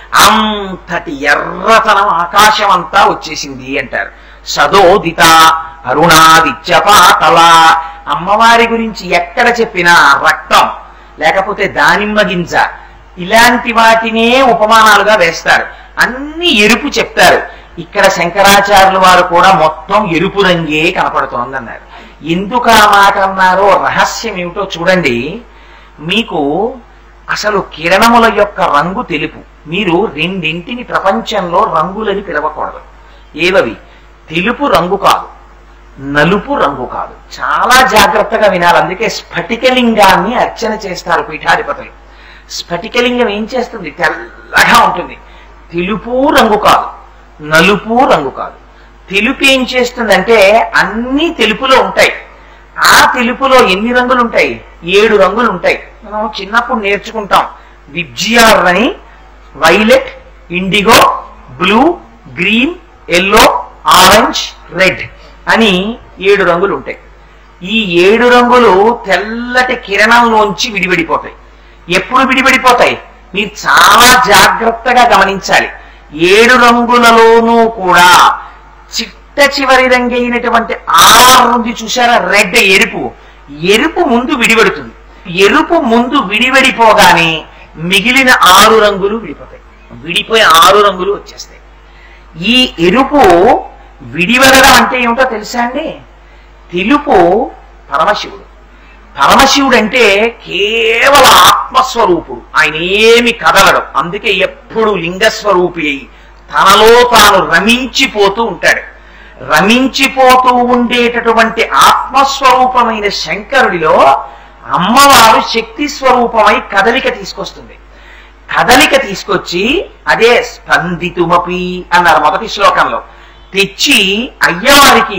Speaker 2: అంతటి ఎర్రతనం ఆకాశం అంతా వచ్చేసింది అంటారు సదోదిత అరుణాదిత్యపాతల అమ్మవారి గురించి ఎక్కడ చెప్పినా రక్తం లేకపోతే దానిమ్మ గింజ ఇలాంటి వాటినే ఉపమానాలుగా వేస్తారు అన్ని ఎరుపు చెప్తారు ఇక్కడ శంకరాచార్యుల వారు కూడా మొత్తం ఎరుపు రంగే కనపడుతోందన్నారు ఎందుకు ఆ మాట అన్నారో రహస్యం ఏమిటో చూడండి మీకు అసలు కిరణముల యొక్క రంగు తెలుపు మీరు రెండింటిని ప్రపంచంలో రంగులని పిలవకూడదు ఏవవి తెలుపు రంగు కాదు నలుపు రంగు కాదు చాలా జాగ్రత్తగా వినాలి అందుకే స్ఫటికలింగాన్ని అర్చన చేస్తారు పీఠాధిపతులు స్ఫటికలింగం ఏం చేస్తుంది తెల్లగా ఉంటుంది తెలుపు రంగు కాదు నలుపు రంగు కాదు తెలుపు ఏం చేస్తుందంటే అన్ని తెలుపులో ఉంటాయి ఆ తెలుపులో ఎన్ని రంగులు ఉంటాయి ఏడు రంగులు ఉంటాయి మనం చిన్నప్పుడు నేర్చుకుంటాం విబ్జిఆర్ అని violet indigo blue green yellow orange red అని ఏడు రంగులు ఉంటాయి ఈ ఏడు రంగులు తెల్లటి కిరణంలోంచి విడివిడిపోతాయి ఎప్పుడు విడివిడిపోతాయి మీరు చాలా జాగ్రత్తగా గమనించాలి ఏడు రంగులలోనూ కూడా చిట్ట చివరి రంగైనటువంటి ఆర్ ఉంది చూసారా రెడ్ ఎరుపు ఎరుపు ముందు విడివడుతుంది ఎరుపు ముందు విడివడిపోగానే మిగిలిన ఆరు రంగులు విడిపోతాయి విడిపోయి ఆరు రంగులు వచ్చేస్తాయి ఈ ఎరుపు విడివడడం అంటే ఏమిటో తెలుసా అండి తెలుపు పరమశివుడు పరమశివుడు అంటే కేవల ఆత్మస్వరూపుడు ఆయన ఏమి కదలడు అందుకే ఎప్పుడు లింగస్వరూపి అయి తనలో తాను రమించిపోతూ ఉంటాడు రమించిపోతూ ఉండేటటువంటి ఆత్మస్వరూపమైన శంకరుడిలో అమ్మవారు శక్తి స్వరూపమై కదలిక తీసుకొస్తుంది కదలిక తీసుకొచ్చి అదే స్పందితుమపి అన్నారు మొదటి శ్లోకంలో తెచ్చి అయ్యవారికి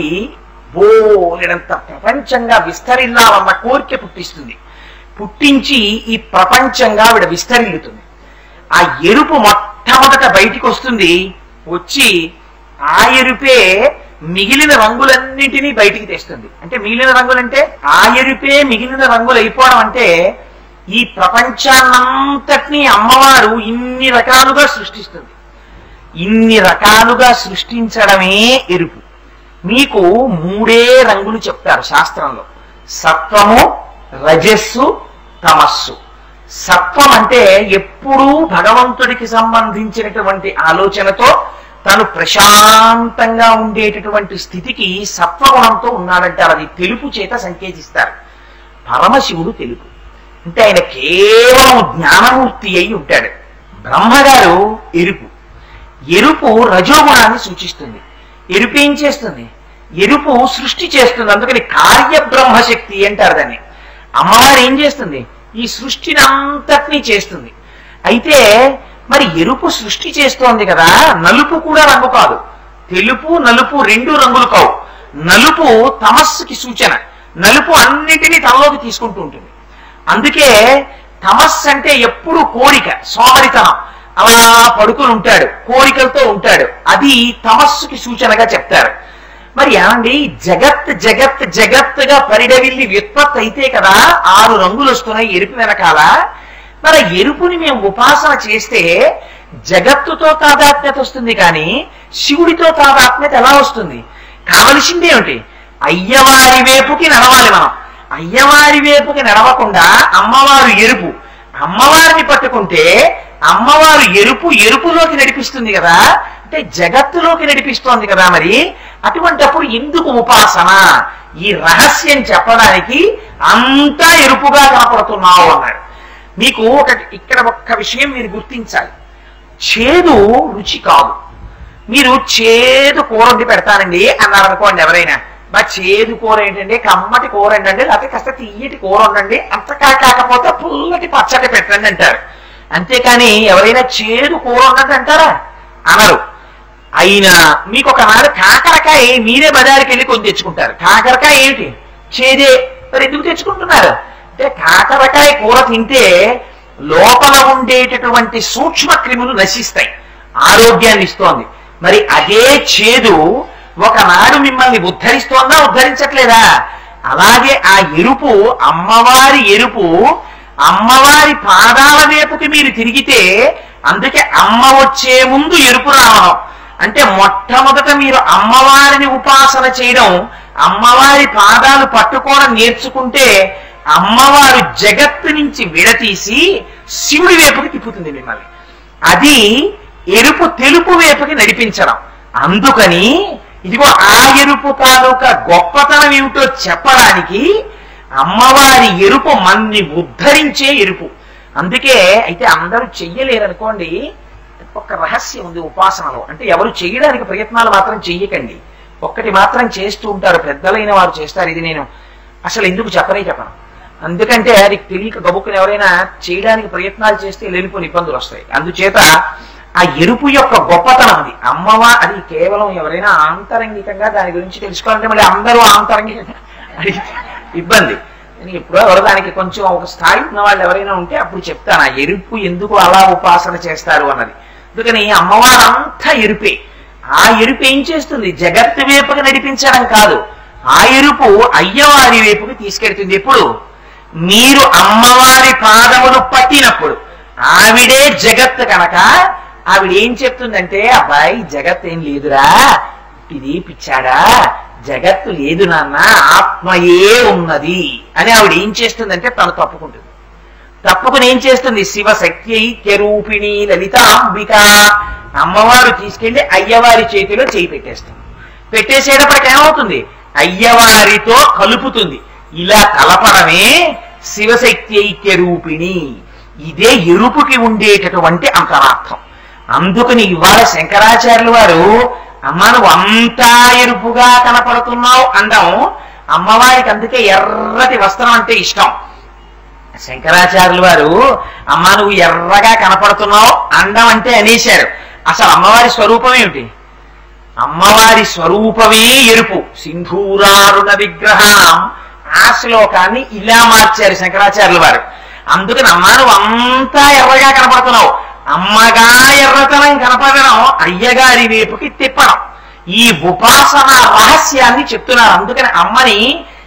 Speaker 2: బోలెడంత ప్రపంచంగా విస్తరిల్లాలన్న కోరిక పుట్టిస్తుంది పుట్టించి ఈ ప్రపంచంగా ఆవిడ విస్తరిల్లుతుంది ఆ ఎరుపు మొట్టమొదట బయటికి వస్తుంది వచ్చి ఆ ఎరుపే మిగిలిన రంగులన్నింటినీ బయటికి తెస్తుంది అంటే మిగిలిన రంగులంటే ఆ ఎరుపే మిగిలిన రంగులు అయిపోవడం అంటే ఈ ప్రపంచాన్నంతటినీ అమ్మవారు ఇన్ని రకాలుగా సృష్టిస్తుంది ఇన్ని రకాలుగా సృష్టించడమే ఎరుపు మీకు మూడే రంగులు చెప్తారు శాస్త్రంలో సత్వము రజస్సు తమస్సు సత్వం అంటే ఎప్పుడూ భగవంతుడికి సంబంధించినటువంటి ఆలోచనతో
Speaker 1: తను ప్రశాంతంగా ఉండేటటువంటి స్థితికి సత్వగుణంతో ఉన్నాడంటారు అది తెలుపు చేత సంకేతిస్తారు పరమశివుడు తెలుపు అంటే ఆయన కేవలం జ్ఞానమూర్తి అయి ఉంటాడు బ్రహ్మగారు ఎరుపు ఎరుపు రజోగుణాన్ని సూచిస్తుంది ఎరుపు ఏం చేస్తుంది ఎరుపు సృష్టి చేస్తుంది అందుకని కార్యబ్రహ్మశక్తి అంటారు దాన్ని అమ్మవారు ఏం చేస్తుంది ఈ సృష్టిని అంతటినీ చేస్తుంది అయితే మరి ఎరుపు సృష్టి చేస్తోంది కదా నలుపు కూడా రంగు కాదు తెలుపు నలుపు రెండు రంగులు కావు నలుపు తమస్సుకి సూచన నలుపు అన్నిటినీ తనలోకి తీసుకుంటూ ఉంటుంది అందుకే తమస్సు అంటే ఎప్పుడు కోరిక సోమరితనం అలా పడుకుని ఉంటాడు కోరికలతో ఉంటాడు అది తమస్సుకి సూచనగా చెప్తారు మరి ఏమండి జగత్ జగత్ జగత్తుగా పరిడవిల్లి వ్యుత్పత్తి అయితే కదా ఆరు రంగులు వస్తున్నాయి ఎరుపు వెనకాల మరి ఆ ఎరుపుని మేము ఉపాసన చేస్తే జగత్తుతో తాదాత్మ్యత వస్తుంది కానీ శివుడితో తాదాత్మ్యత ఎలా వస్తుంది కావలసింది ఏమిటి అయ్యవారి వైపుకి నడవాలి మనం అయ్యవారి వైపుకి నడవకుండా అమ్మవారు ఎరుపు అమ్మవారిని పట్టుకుంటే అమ్మవారు ఎరుపు ఎరుపులోకి నడిపిస్తుంది కదా అంటే జగత్తులోకి నడిపిస్తోంది కదా మరి అటువంటప్పుడు ఎందుకు ఉపాసన ఈ రహస్యం చెప్పడానికి అంతా ఎరుపుగా కనపడుతున్నావు అన్నాడు మీకు ఒకటి ఇక్కడ ఒక్క విషయం మీరు గుర్తించాలి చేదు రుచి కాదు మీరు చేదు కూర వండి పెడతానండి అన్నారు అనుకోండి ఎవరైనా బా చేదు కూర ఏంటండి కమ్మటి కూర ఏంటండి లేకపోతే కాస్త తీయటి కూర ఉండండి అంతకా కాకపోతే పుల్లటి పచ్చడి పెట్టండి అంటారు అంతేకాని ఎవరైనా చేదు కూర ఉన్నట్టు అంటారా అనరు అయినా మీకు ఒకనాడు కాకరకాయ మీరే బజారుకి వెళ్ళి కొని తెచ్చుకుంటారు కాకరకాయ ఏంటి చేదే మరి ఎందుకు తెచ్చుకుంటున్నారు అంటే కాకరకాయ కూర తింటే లోపల ఉండేటటువంటి సూక్ష్మ క్రిములు నశిస్తాయి ఆరోగ్యాన్ని ఇస్తోంది మరి అదే చేదు ఒకనాడు మిమ్మల్ని ఉద్ధరిస్తోందా ఉద్ధరించట్లేదా అలాగే ఆ ఎరుపు అమ్మవారి ఎరుపు అమ్మవారి పాదాల వైపుకి మీరు తిరిగితే అందుకే అమ్మ వచ్చే ముందు ఎరుపు రావడం అంటే మొట్టమొదట మీరు అమ్మవారిని ఉపాసన చేయడం అమ్మవారి పాదాలు పట్టుకోవడం నేర్చుకుంటే అమ్మవారు జగత్తు నుంచి విడతీసి శివుడి వైపుకి తిప్పుతుంది మిమ్మల్ని అది ఎరుపు తెలుపు వైపుకి నడిపించడం అందుకని ఇదిగో ఆ ఎరుపు తాలూకా గొప్పతనం ఏమిటో చెప్పడానికి అమ్మవారి ఎరుపు మన్ని ఉద్ధరించే ఎరుపు అందుకే అయితే అందరూ చెయ్యలేరు అనుకోండి ఒక రహస్యం ఉంది ఉపాసనలో అంటే ఎవరు చేయడానికి ప్రయత్నాలు మాత్రం చెయ్యకండి ఒక్కటి మాత్రం చేస్తూ ఉంటారు పెద్దలైన వారు చేస్తారు ఇది నేను అసలు ఎందుకు చెప్పనే చెప్పను అందుకంటే అది తెలియక గబుక్కుని ఎవరైనా చేయడానికి ప్రయత్నాలు చేస్తే లేనిపోని ఇబ్బందులు వస్తాయి అందుచేత ఆ ఎరుపు యొక్క గొప్పతనం అది అమ్మవా అది కేవలం ఎవరైనా ఆంతరంగికంగా దాని గురించి తెలుసుకోవాలంటే మళ్ళీ అందరూ ఆంతరంగికంగా అడిగితే ఇబ్బంది నేను ఎప్పుడో ఎవరో దానికి కొంచెం ఒక స్థాయి ఉన్న వాళ్ళు ఎవరైనా ఉంటే అప్పుడు చెప్తాను ఆ ఎరుపు ఎందుకు అలా ఉపాసన చేస్తారు అన్నది అందుకని అమ్మవారు అంతా ఎరుపే ఆ ఎరుపు ఏం చేస్తుంది జగత్తు వైపుకి నడిపించడం కాదు ఆ ఎరుపు అయ్యవారి వైపుకి తీసుకెడుతుంది ఎప్పుడు మీరు అమ్మవారి పాదములు పట్టినప్పుడు ఆవిడే జగత్తు కనుక ఆవిడ ఏం చెప్తుందంటే అబ్బాయి జగత్ ఏం లేదురా ఇది పిచ్చాడా జగత్తు లేదు నాన్న ఆత్మయే ఉన్నది అని ఆవిడ ఏం చేస్తుందంటే తను తప్పుకుంటుంది తప్పుకుని ఏం చేస్తుంది శివ శక్తి ఐక్యరూపిణి లలితాంబిక అమ్మవారు తీసుకెళ్లి అయ్యవారి చేతిలో చేయి పెట్టేస్తుంది పెట్టేసేటప్పటికి ఏమవుతుంది అయ్యవారితో కలుపుతుంది ఇలా కలపడమే శివశక్తి ఐక్య రూపిణి ఇదే ఎరుపుకి ఉండేటటువంటి అంతరార్థం అందుకని ఇవాళ శంకరాచార్యులు వారు అమ్మ నువ్వు అంతా ఎరుపుగా కనపడుతున్నావు అండం అమ్మవారికి అందుకే ఎర్రటి వస్త్రం అంటే ఇష్టం శంకరాచార్యులు వారు అమ్మ నువ్వు ఎర్రగా కనపడుతున్నావు అండం అంటే అనేశారు అసలు అమ్మవారి స్వరూపం ఏమిటి అమ్మవారి స్వరూపమే ఎరుపు సింధూరారుణ విగ్రహం ఆ శ్లోకాన్ని ఇలా మార్చారు శంకరాచార్యుల వారు అందుకని అమ్మ నువ్వు అంతా ఎర్రగా కనపడుతున్నావు అమ్మగా ఎర్రతనం కనపడడం అయ్యగారి వైపుకి తిప్పడం ఈ ఉపాసన రహస్యాన్ని చెప్తున్నారు అందుకని అమ్మని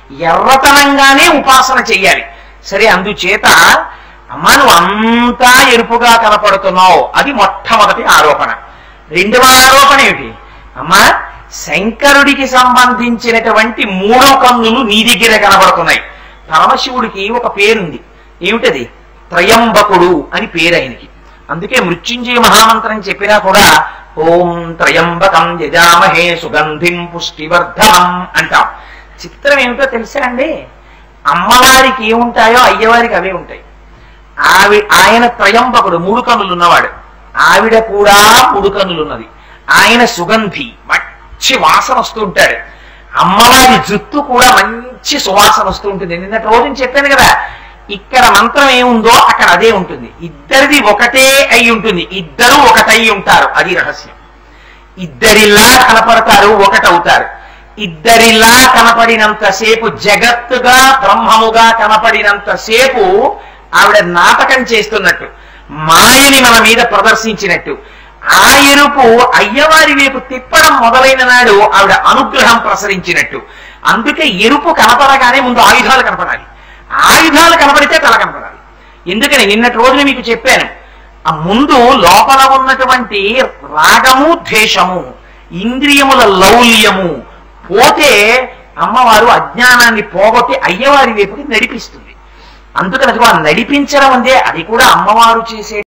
Speaker 1: ఎర్రతనంగానే ఉపాసన చెయ్యాలి సరే అందుచేత అమ్మ నువ్వు అంతా ఎరుపుగా కనపడుతున్నావు అది మొట్టమొదటి ఆరోపణ రెండవ ఆరోపణ ఏమిటి అమ్మా శంకరుడికి సంబంధించినటువంటి మూడో కన్నులు నీ దగ్గర కనబడుతున్నాయి పరమశివుడికి ఒక పేరుంది ఏమిటది త్రయంబకుడు అని పేరు ఆయనకి అందుకే మృత్యుంజయ మహామంత్రం చెప్పినా కూడా ఓం త్రయంబకం యజామహే సుగంధిం పుష్టివర్ధనం అంటాం చిత్రం ఏమిటో తెలుసా అండి అమ్మవారికి ఏముంటాయో అయ్యవారికి అవే ఉంటాయి ఆవి ఆయన త్రయంబకుడు మూడు కన్నులు ఉన్నవాడు ఆవిడ కూడా మూడు కన్నులు ఉన్నది ఆయన సుగంధి మంచి వాసన వస్తూ ఉంటాడు అమ్మవారి జుత్తు కూడా మంచి సువాసన వస్తూ ఉంటుంది నిన్నటి రోజు చెప్పాను కదా ఇక్కడ మంత్రం ఏముందో అక్కడ అదే ఉంటుంది ఇద్దరిది ఒకటే అయి ఉంటుంది ఇద్దరు ఒకటై ఉంటారు అది రహస్యం ఇద్దరిలా కనపడతారు ఒకటవుతారు ఇద్దరిలా కనపడినంతసేపు జగత్తుగా బ్రహ్మముగా కనపడినంతసేపు ఆవిడ నాటకం చేస్తున్నట్టు మాయని మన మీద ప్రదర్శించినట్టు ఆ ఎరుపు అయ్యవారి వైపు తిప్పడం మొదలైన నాడు ఆవిడ అనుగ్రహం ప్రసరించినట్టు అందుకే ఎరుపు కనపడగానే ముందు ఆయుధాలు కనపడాలి ఆయుధాలు కనపడితే తల కనపడాలి ఎందుకని నిన్నటి రోజున మీకు చెప్పాను ఆ ముందు లోపల ఉన్నటువంటి రాగము ద్వేషము ఇంద్రియముల లౌల్యము పోతే అమ్మవారు అజ్ఞానాన్ని పోగొట్టి అయ్యవారి వైపుకి నడిపిస్తుంది అందుకని అది నడిపించడం అంటే అది కూడా అమ్మవారు చేసే